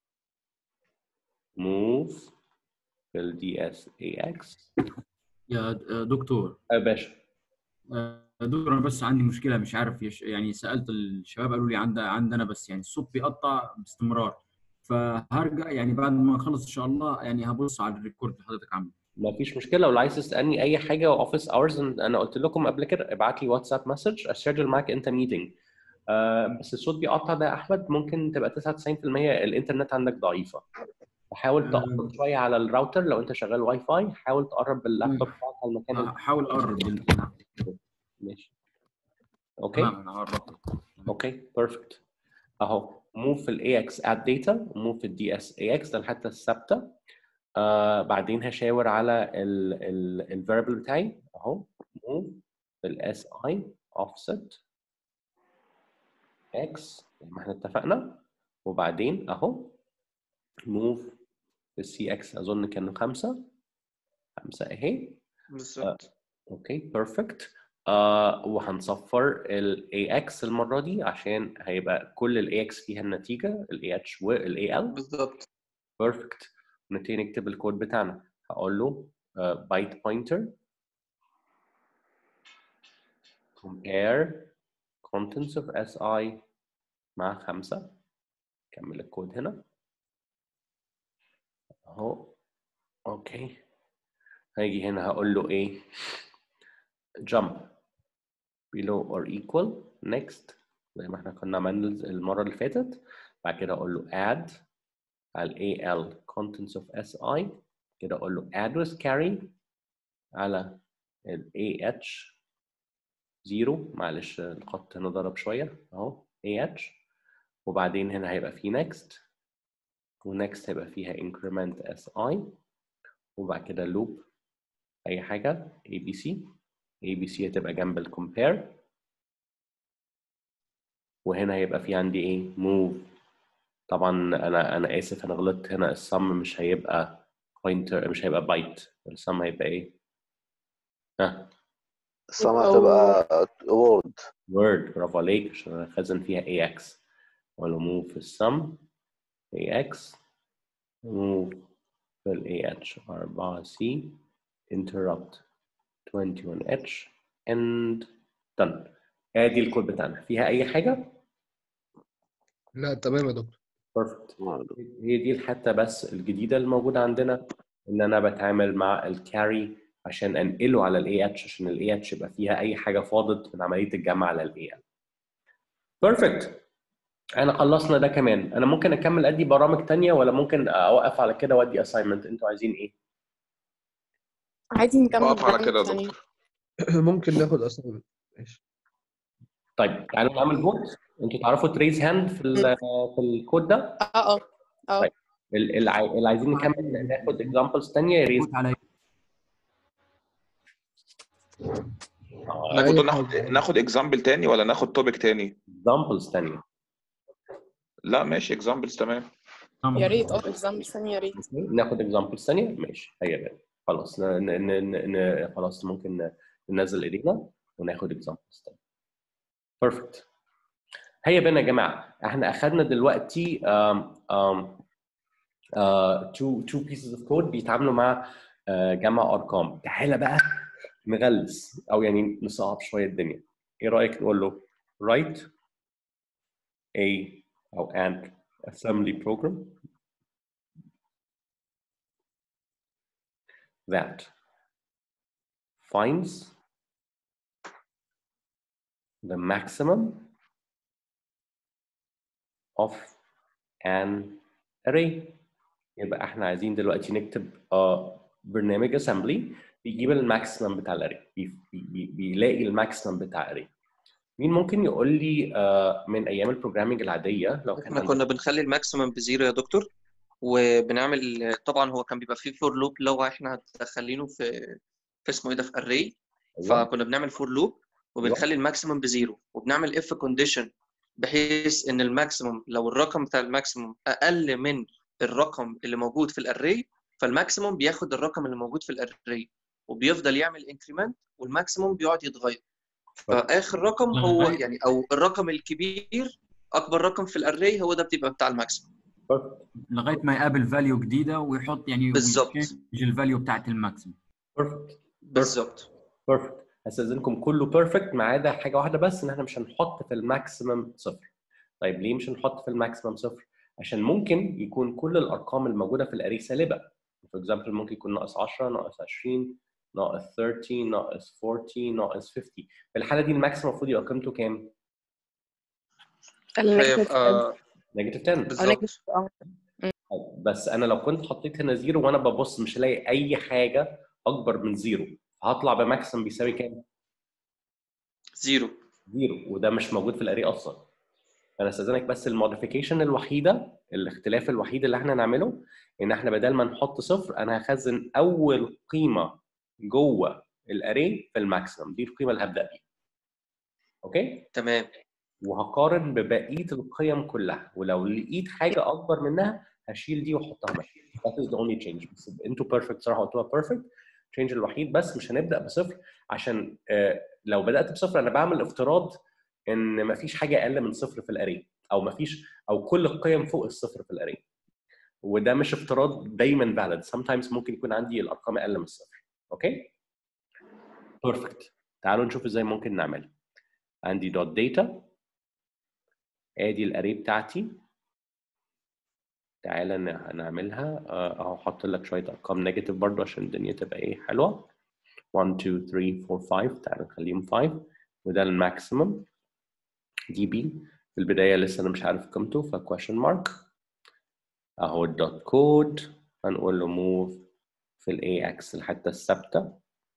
move في ال DSAX يا د- دكتور يا باشا آه، دكتور انا بس عندي مشكله مش عارف يش... يعني سالت الشباب قالوا لي عند عندنا بس يعني الصوت بيقطع باستمرار فهرجع يعني بعد ما نخلص ان شاء الله يعني هبص على الريكورد اللي حضرتك عامله ما فيش مشكله ولو عايز تسالني اي حاجه اوفيس اورز انا قلت لكم قبل كده ابعت لي واتساب مسج اسجل معاك انت ميتنج آه بس الصوت بيقطع ده يا احمد ممكن تبقى 99% الانترنت عندك ضعيفه فحاول تقرب شويه على الراوتر لو انت شغال واي فاي حاول تقرب اللابتوب بتاعك على المكان اللي- هحاول اقرب بال- ماشي اوكي تمام انا قربت اوكي بيرفكت اهو موف في الاي اكس اد داتا وموف في الدي اس اي اكس ده الحته الثابته آه بعدين هشاور على الفيربل بتاعي اهو موف في الاس اي اوفست اكس زي ما احنا اتفقنا وبعدين اهو موف في السي اكس اظن كانوا خمسه خمسه اهي بالظبط اوكي بيرفكت آه وهنصفر ال AX المرة دي عشان هيبقى كل ال AX فيها النتيجة ال AH وال AL بالظبط بيرفكت نبتدي نكتب الكود بتاعنا هقول له بايت pointer compare contents of SI مع خمسة كمل الكود هنا اهو اوكي هاجي هنا هقول له ايه jump below or equal next زي ما احنا كنا عملنا المرة اللي فاتت بعد كده اقول له add على al contents of si كده اقول له address carry على ال ah 0 معلش الخط هنا ضرب شوية اهو ah وبعدين هنا هيبقى فيه next ونكست هيبقى فيها increment si وبعد كده loop اي حاجة abc ABC هتبقى جنب الكومبير وهنا هيبقى في عندي ايه move طبعا انا انا اسف انا غلطت هنا السم مش هيبقى pointer مش هيبقى بايت السم هيبقى ايه ها السما هتبقى وورد word برافو عليك عشان انا خزن فيها ax ولا move في السم ax move في ال ah 4c interrupt 21h and done ادي الكود بتاعنا فيها اي حاجه لا تمام يا دكتور بيرفكت هي دي الحته بس الجديده الموجوده عندنا ان انا بتعامل مع الكاري عشان انقله على الاي اتش عشان الاي اتش يبقى فيها اي حاجه فاضت من عمليه الجمع على الاي ال بيرفكت احنا خلصنا ده كمان انا ممكن اكمل ادي برامج تانية ولا ممكن اوقف على كده وادي اساينمنت انتوا عايزين ايه عادي نكمل اقف على كده يا يعني. دكتور ممكن ناخد اصلا ماشي طيب تعالوا نعمل فوت انتوا تعرفوا تريز هاند في ال- في الكود ده اه اه اه طيب ال- اللي عاي- اللي عايزين نكمل ناخد اكزامبلز ثانيه يا ريت احنا كنا ناخد ناخد اكزامبل تاني ولا ناخد توبيك تاني اكزامبلز ثانيه لا ماشي اكزامبلز تمام يا ريت اه اكزامبل ثانيه يا ريت ناخد اكزامبلز ثانيه ماشي هيا بينا خلاص ن... ن... ن... ن... خلاص ممكن ننزل ايدينا وناخد اكزامبلز ثانيه بيرفكت هيا بينا يا جماعه احنا اخذنا دلوقتي um, um, uh, two two pieces of code بيتعاملوا مع uh, جمع ارقام تعالى بقى نغلس او يعني نصعب شويه الدنيا ايه رايك نقول له write a او an assembly program that finds the maximum of an array يبقى احنا عايزين دلوقتي نكتب آه برنامج assembly بيجيب الماكسيمم بتاع الاري بي بي بيلاقي الماكسيمم بتاع الاري مين ممكن يقول لي آه من ايام البروجرامينج العاديه لو كان احنا عندك كنا بنخلي الماكسيمم بزيرو يا دكتور وبنعمل طبعا هو كان بيبقى فيه فور لوب لو احنا دخلينه في في اسمه ايه ده في اري أيوة. فكنا بنعمل فور لوب وبنخلي الماكسيمم بزيرو وبنعمل اف كونديشن بحيث ان الماكسيمم لو الرقم بتاع الماكسيمم اقل من الرقم اللي موجود في الاري فالماكسيمم بياخد الرقم اللي موجود في الاري وبيفضل يعمل انكريمنت والماكسيمم بيقعد يتغير فاخر رقم هو لغاية- يعني او الرقم الكبير اكبر رقم في الاري هو ده بيبقى بتاع الماكسيمم لغايه ما يقابل فاليو جديده ويحط يعني بالظبط. ويشينج الفاليو بتاعت الماكسيمم بيرفكت بالظبط بيرفكت هستاذنكم كله بيرفكت ما عدا حاجه واحده بس ان احنا مش هنحط في الماكسيمم صفر طيب ليه مش هنحط في الماكسيمم صفر عشان ممكن يكون كل الارقام الموجوده في الاري سالبه فور اكزامبل ممكن يكون ناقص 10 ناقص 20 ناقص 30 ناقص 40 ناقص 50 في الحاله دي الماكسيمم المفروض يبقى قيمته كام؟ النيجاتيف هيبقى نيجاتيف 10 او بالظبط نيجاتيف اه بس انا لو كنت حطيت هنا زيرو وانا ببص مش هلاقي اي حاجه اكبر من زيرو هطلع بماكسيمم بيساوي كام؟ زيرو زيرو وده مش موجود في الاري اصلا انا استاذنك بس الموديفيكيشن الوحيده الاختلاف الوحيد اللي احنا نعمله ان احنا بدل ما نحط صفر انا هخزن اول قيمه جوه الاري في الماكسيمم دي القيمه اللي هبدا بيها اوكي تمام وهقارن ببقيه القيم كلها ولو لقيت حاجه اكبر منها هشيل دي واحطها مكانها that is the only change بس انتوا بيرفكت صراحه قلتوها بيرفكت change الوحيد بس مش هنبدا بصفر عشان آه، لو بدات بصفر انا بعمل افتراض ان مفيش حاجه اقل من صفر في الاري او مفيش او كل القيم فوق الصفر في الاري وده مش افتراض دايما valid sometimes ممكن يكون عندي الارقام اقل من الصفر اوكي بيرفكت تعالوا نشوف ازاي ممكن نعملها عندي دوت داتا ادي الاري بتاعتي تعالى ن- نعملها آه، اهو احط لك شويه ارقام نيجاتيف برضو عشان الدنيا تبقى ايه حلوه 1 2 3 4 5 تعالى نخليهم 5 وده الماكسيمم دي بي في البدايه لسه انا مش عارف قيمته ف question mark اهو الدوت كود هنقول له move في الاي اكس الحته الثابته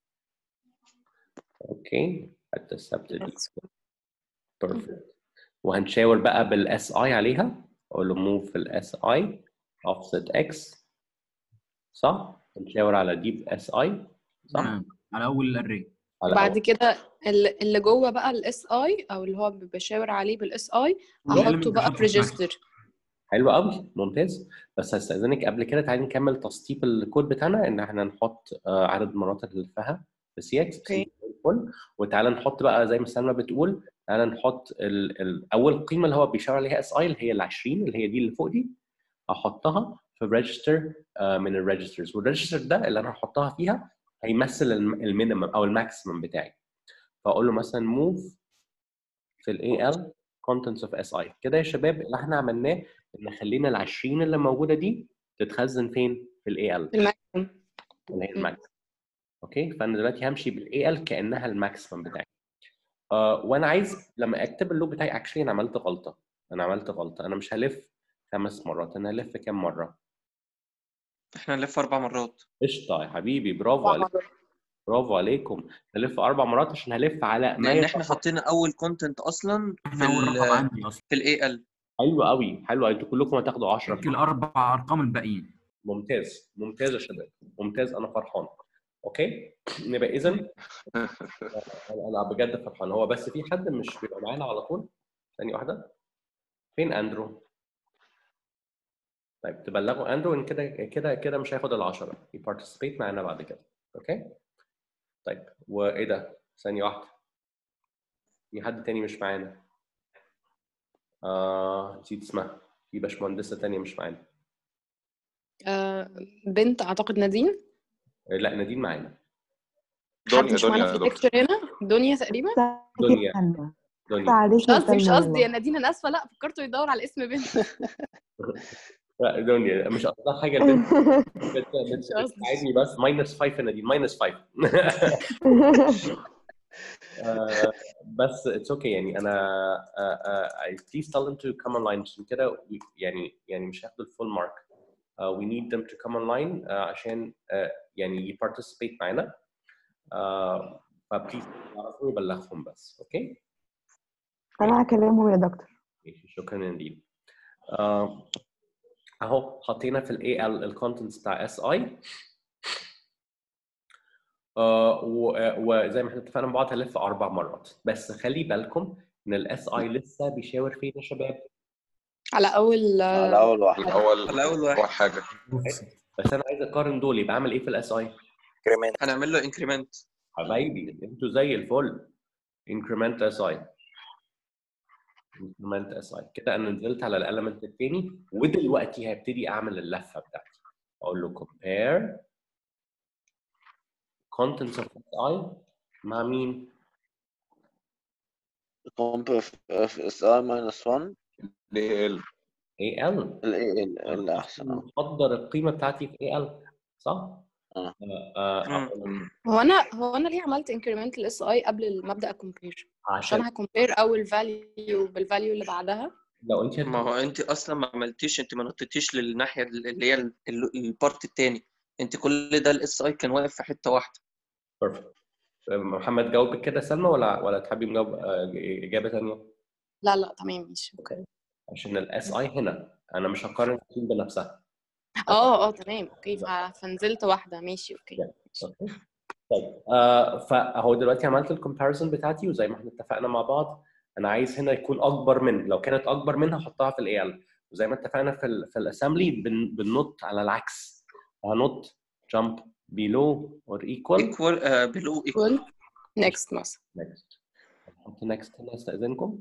اوكي الحته الثابته دي بيرفكت وهنشاور بقى بالاس اي عليها اقول له موف في الاس اي اوفست اكس صح هنشاور على دي باس اي صح تمام على اول الاري على بعد أول. كده ال- اللي جوه بقى الاس اي او اللي هو بشاور عليه بالاس اي والإيلمنت احطه بقى أحطه في في ريجستر حلو قوي ممتاز بس هستاذنك قبل كده تعالي نكمل تسطيب الكود بتاعنا ان احنا نحط آه، عدد مرات اللي لفها في سي اكس اوكي الفل وتعالى نحط بقى زي ما سلمى بتقول تعالى نحط ال ال اول قيمه اللي هو بيشاور عليها اس اي اللي هي ال 20 اللي هي دي اللي فوق دي احطها في ريجستر من الريجسترز والريجستر ده اللي انا هحطها فيها هيمثل المينيمم او الماكسيمم بتاعي فاقول له مثلا موف في الاي ال contents of اس اي كده يا شباب اللي احنا عملناه ان خلينا ال 20 اللي موجوده دي تتخزن فين في الاي ال في الماكسيمم اللي هي م. الماكسيمم اوكي فانا دلوقتي همشي بالاي ال كانها الماكسيمم بتاعي آه وانا عايز لما اكتب اللوب بتاعي اكشلي انا عملت غلطه انا عملت غلطه انا مش هلف خمس مرات انا هلف كام مره احنا هنلف اربع مرات قشطه يا حبيبي برافو عليك برافو عليكم هلف اربع مرات عشان هلف على ما لان احنا يتفق- حطينا اول كونتنت اصلا في احنا اول رقم ال عندي اصلا في الاي ال حلو قوي حلو قوي انتوا كلكم هتاخدوا 10 شكل اربع ارقام الباقيين ممتاز ممتاز يا شباب ممتاز انا فرحان اوكي نبقى اذا انا أنا بجد فرحان هو بس في حد مش بيبقى معانا على طول ثانيه واحده فين اندرو طيب تبلغوا اندرو ان كده كده كده مش هياخد ال10 يبارتيسيبيت معانا بعد كده اوكي طيب وايه ده ثانيه واحده في حد تاني مش معانا آه نسيت اسمها في باشمهندسه تانيه مش معانا آه، بنت اعتقد نادين لا نادين معانا حد دنيا مش دنيا معانا يا في دكتور الليكتشر هنا دنيا تقريبا دنيا سلمى دنيا عليك مش يا قصدي مش سلمى قصدي يا والله نادين انا اسفه لا فكرته يدور على اسم بنت لا دنيا مش قصدها حاجه البنت بت- بت- مش قصدي بتساعدني بس ماينس 5 يا نادين ماينس 5 آه، بس اتس اوكي يعني انا بليز tell them to come online عشان كده we- يعني يعني مش هياخدوا الفول مارك we need them to come online آه، عشان آه، يعني ي participate معانا آه، فبليز تعرفوا يبلغهم بس اوكي انا هكلمهم يا دكتور ماشي شكرا يا نادين آه، اهو حطينا في الاي ال الكونتنتس بتاع اس اي وزي ما احنا اتفقنا مع بعض هنلف اربع مرات بس خلي بالكم ان الاس اي لسه بيشاور فين يا شباب على اول على اول واحد الاول على اول واحد اول حاجه بس انا عايز اقارن دول يبقى اعمل ايه في الاس اي هنعمل له انكريمنت حبايبي انتوا زي الفل increment اس اي increment اس اي كده انا نزلت على الاليمنت الثاني ودلوقتي هبتدي اعمل اللفه بتاعتي اقول له compare contents of SI مع مين؟ كومب اف اس اي ماينس 1 ليه ال AL الاي ال ال احسن اه مقدر القيمه بتاعتي في AL صح؟ اه آه، مم. أقول هو انا هو انا ليه عملت انكريمنت الاس اي قبل ما ابدا اكومبير عشان عشان هكومبير اول فاليو بالفاليو اللي بعدها لو انت ما هو انت اصلا ما عملتيش انت ما نطيتيش للناحيه اللي هي ال- ال- البارت الثاني انت كل ده الاس اي كان واقف في حته واحده بيرفكت محمد جاوبك كده سلمى ولا ولا تحبي نجاوب آه، اجابه ثانيه؟ لا لا تمام ماشي اوكي عشان الاس اي هنا انا مش هقارن التيم بنفسها اه اه تمام اوكي ف- فنزلت واحده ماشي اوكي أوكي؟ طيب آه فاهو دلوقتي عملت الكومباريزون بتاعتي وزي ما احنا اتفقنا مع بعض انا عايز هنا يكون اكبر من لو كانت اكبر منها احطها في الاي ال وزي ما اتفقنا في ال في الاسامبلي بن بننط على العكس هنط jump below or equal ايكوال بلو ايكوال نيكست مثلا next نحط next هنا استاذنكم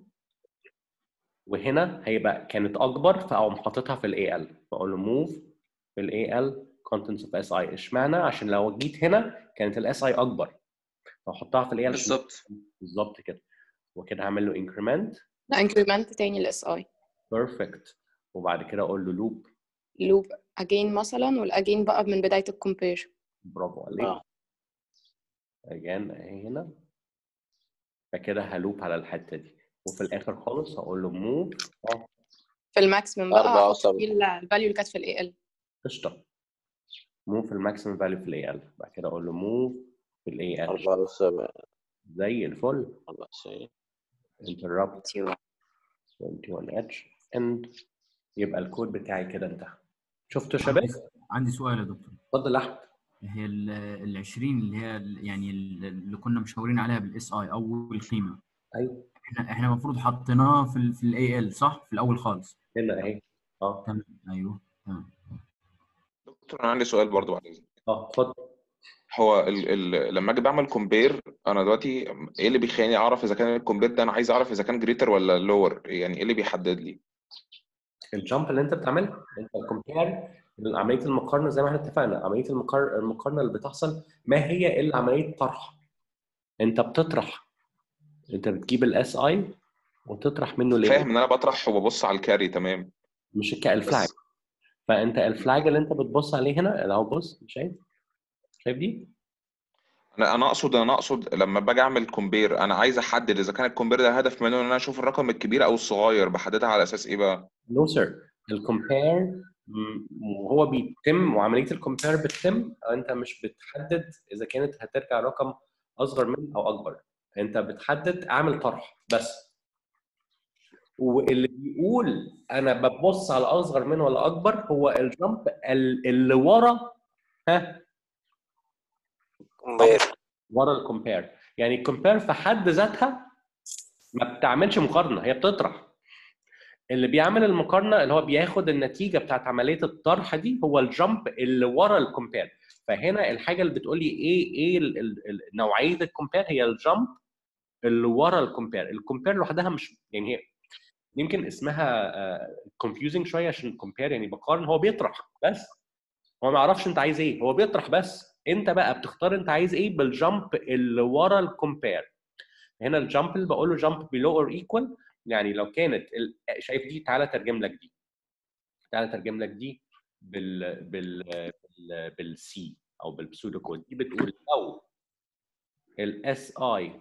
وهنا هيبقى كانت اكبر فاقوم حاططها في الاي ال بقول له move في الاي ال contents of اس اي اشمعنى عشان لو جيت هنا كانت الاس اي اكبر فاحطها في الاي ال بالظبط بالظبط كده وكده هعمل له increment لا انكريمنت تاني الاس اي perfect وبعد كده اقول له loop لوب اجين مثلا والاجين بقى من بدايه الكومبير برافو عليك اه again اهي هنا فكده هلوب على الحته دي وفي الاخر خالص هقول له move اه في الماكسيمم بقى أربعة احط وسبعة. فيه الفاليو اللي كانت في الاي ال قشطه move في الماكسيمم فاليو في الاي ال بعد كده اقول له move في الاي ال 74 زي الفل 94 interrupt 21 h end يبقى الكود بتاعي كده انتهى شفتوا يا شباب؟ عندي- عندي سؤال يا دكتور اتفضل يا احمد هي ال ال 20 اللي هي ال- يعني ال- اللي كنا مشاورين عليها بالاس اي اول قيمه ايوه احنا احنا المفروض حطيناها في ال في الاي ال صح في الاول خالص هنا اهي اه تمام ايوه تمام دكتور انا عندي سؤال برضو بعد اذنك اه اتفضل هو ال ال لما اجي بعمل كومبير انا دلوقتي ايه اللي بيخليني اعرف اذا كان الكومبير ده انا عايز اعرف اذا كان جريتر ولا لور يعني ايه اللي بيحدد لي الجامب اللي انت بتعملها انت الكومبير عمليه المقارنه زي ما احنا اتفقنا عمليه المقار- المقارنه اللي بتحصل ما هي الا عمليه طرح انت بتطرح انت بتجيب الاس اي وتطرح منه ليه فاهم ان انا بطرح وببص على الكاري تمام مش الك- الفلاج بس فانت الفلاج اللي انت بتبص عليه هنا اللي هو بص شايف شايف دي انا انا اقصد انا اقصد لما باجي اعمل كومبير انا عايز احدد اذا كان الكومبير ده هدف منه ان انا اشوف الرقم الكبير او الصغير بحددها على اساس ايه بقى نو سير الكومبير وهو بيتم وعمليه الكومبير بتتم انت مش بتحدد اذا كانت هترجع رقم اصغر من او اكبر انت بتحدد اعمل طرح بس واللي بيقول انا ببص على اصغر من ولا اكبر هو الجمب ال- اللي ورا ها كومبير ورا الكومبير يعني الكومبير في حد ذاتها ما بتعملش مقارنه هي بتطرح اللي بيعمل المقارنه اللي هو بياخد النتيجه بتاعت عمليه الطرح دي هو الجمب اللي ورا الكومبير فهنا الحاجه اللي بتقول لي ايه ايه ال- ال- ال- نوعيه الكومبير هي الجمب اللي ورا الكومبير الكومبير لوحدها مش يعني هي يمكن اسمها كونفيوزنج شويه عشان الكومبير يعني بقارن هو بيطرح بس هو ما يعرفش انت عايز ايه هو بيطرح بس انت بقى بتختار انت عايز ايه بالجامب اللي ورا الكومبير هنا الجامب اللي بقول له جامب بيلو اور ايكوال يعني لو كانت ال... شايف دي تعالى ترجم لك دي تعالى ترجم لك دي بال بال بال بالسي او بالبسودو كود دي بتقول لو الاس اي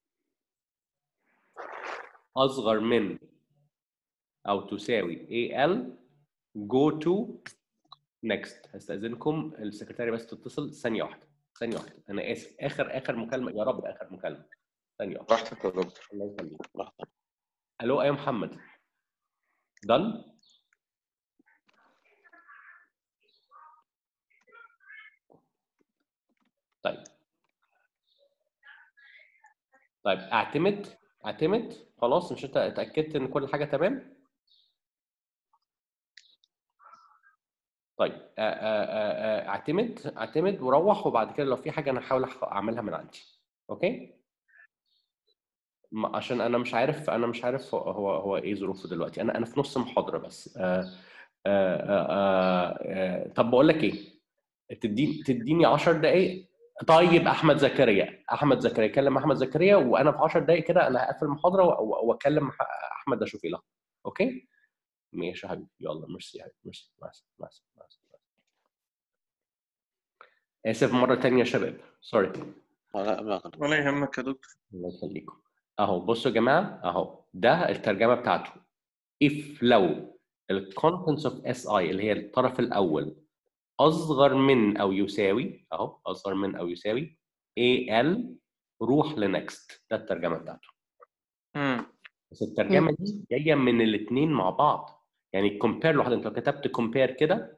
اصغر من او تساوي اي ال جو تو نيكست هستاذنكم السكرتاري بس تتصل ثانيه واحده ثانيه واحده انا اسف اخر اخر مكالمه يا رب اخر مكالمه ثانيه واحده براحتك يا دكتور الله يخليك الو يا محمد دن طيب طيب اعتمد اعتمد خلاص مش انت اتاكدت ان كل حاجه تمام طيب آ- آ- آ- آ- اعتمد اعتمد وروح وبعد كده لو في حاجه انا هحاول أح- اعملها من عندي اوكي ما- عشان انا مش عارف انا مش عارف هو هو هو ايه ظروفه دلوقتي انا انا في نص محاضره بس آه آه آه آه آه طب بقول لك ايه تديني تديني 10 دقائق طيب احمد زكريا احمد زكريا كلم احمد زكريا وانا في 10 دقائق كده انا هقفل المحاضره و- و- واكلم ح- احمد اشوف ايه لحظه اوكي ماشي يا حبيبي يلا ميرسي يا حبيبي ميرسي مع السلامه مع السلامه مع السلامة. اسف مره تانية يا شباب سوري ولا ما كان ولا يهمك يا دكتور الله يخليكم اهو بصوا يا جماعه اهو ده الترجمه بتاعته if لو ال contents of SI اللي هي الطرف الاول اصغر من او يساوي اهو اصغر من او يساوي AL روح لنكست ده الترجمه بتاعته امم بس الترجمه دي جايه من الاثنين مع بعض يعني كومبير لوحده انت لو كتبت كومبير كده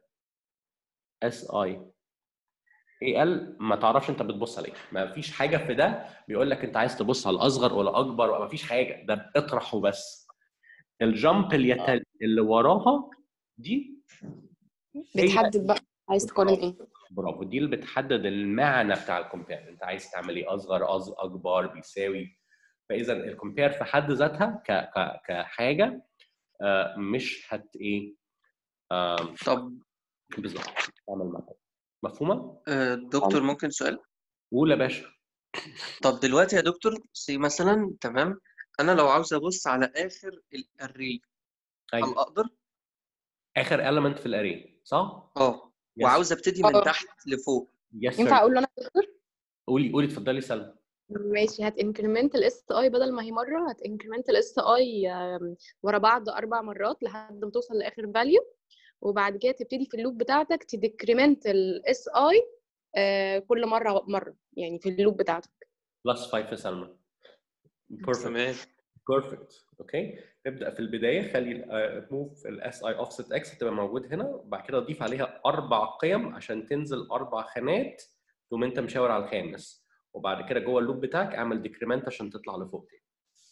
اس اي اي ال ما تعرفش انت بتبص على ايه ما فيش حاجه في ده بيقول لك انت عايز تبص على الاصغر ولا اكبر ما فيش حاجه ده اطرحه بس الجامب اللي, يتل... اللي وراها دي هي بتحدد بقى عايز تقارن ايه برافو دي اللي بتحدد المعنى بتاع الكومبير انت عايز تعمل ايه اصغر أص... اكبر بيساوي فاذا الكومبير في حد ذاتها ك... ك... كحاجه آه، مش هت ايه آه، طب بالظبط تعمل معاها مفهومه؟ آه، دكتور ممكن سؤال قول يا باشا طب دلوقتي يا دكتور سي مثلا تمام انا لو عاوز ابص على اخر الاري هل ايوه اقدر اخر element في الاري صح؟ اه Yes. وعاوز ابتدي من اه. تحت لفوق يس ينفع اقول له انا يا دكتور قولي قولي اتفضلي سلمى ماشي هت انكريمنت الاس اي بدل ما هي مره هت انكريمنت الاس اي ورا بعض اربع مرات لحد ما توصل لاخر فاليو وبعد كده تبتدي في اللوب بتاعتك تديكريمنت الاس اي كل مره مره يعني في اللوب بتاعتك بلس 5 يا سلمى بيرفكت تمام بيرفكت اوكي نبدا في البدايه خلي موف الاس اي اوفست اكس تبقى موجود هنا وبعد كده اضيف عليها اربع قيم عشان تنزل اربع خانات تقوم انت مشاور على الخامس وبعد كده جوه اللوب بتاعك اعمل ديكريمنت عشان تطلع لفوق تاني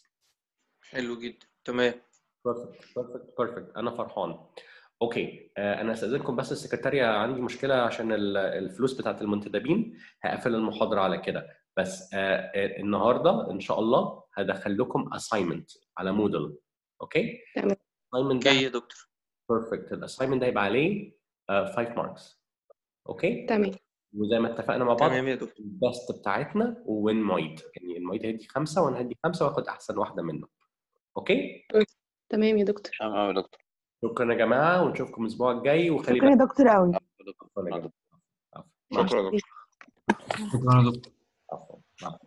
حلو جدا تمام بيرفكت بيرفكت بيرفكت انا فرحان اوكي آه، انا استاذنكم بس السكرتاريه عندي مشكله عشان ال- الفلوس بتاعت المنتدبين هقفل المحاضره على كده بس آه، آه، النهارده ان شاء الله هدخل لكم اساينمنت على مودل اوكي تمام الاساينمنت ده اوكي يا دكتور بيرفكت الاساينمنت ده هيبقى عليه 5 ماركس اوكي تمام وزي ما اتفقنا مع بعض تمام يا دكتور البيست بتاعتنا وين معيد يعني المعيد هيدي خمسه وانا هدي خمسه واخد احسن واحده منهم اوكي تمام يا دكتور تمام يا دكتور شكرا يا جماعه ونشوفكم الاسبوع الجاي وخلي شكرا يا بالك دكتور قوي عفوا يا جماعه عفوا. مع شكرا يا دكتور شكرا يا دكتور عفوا مع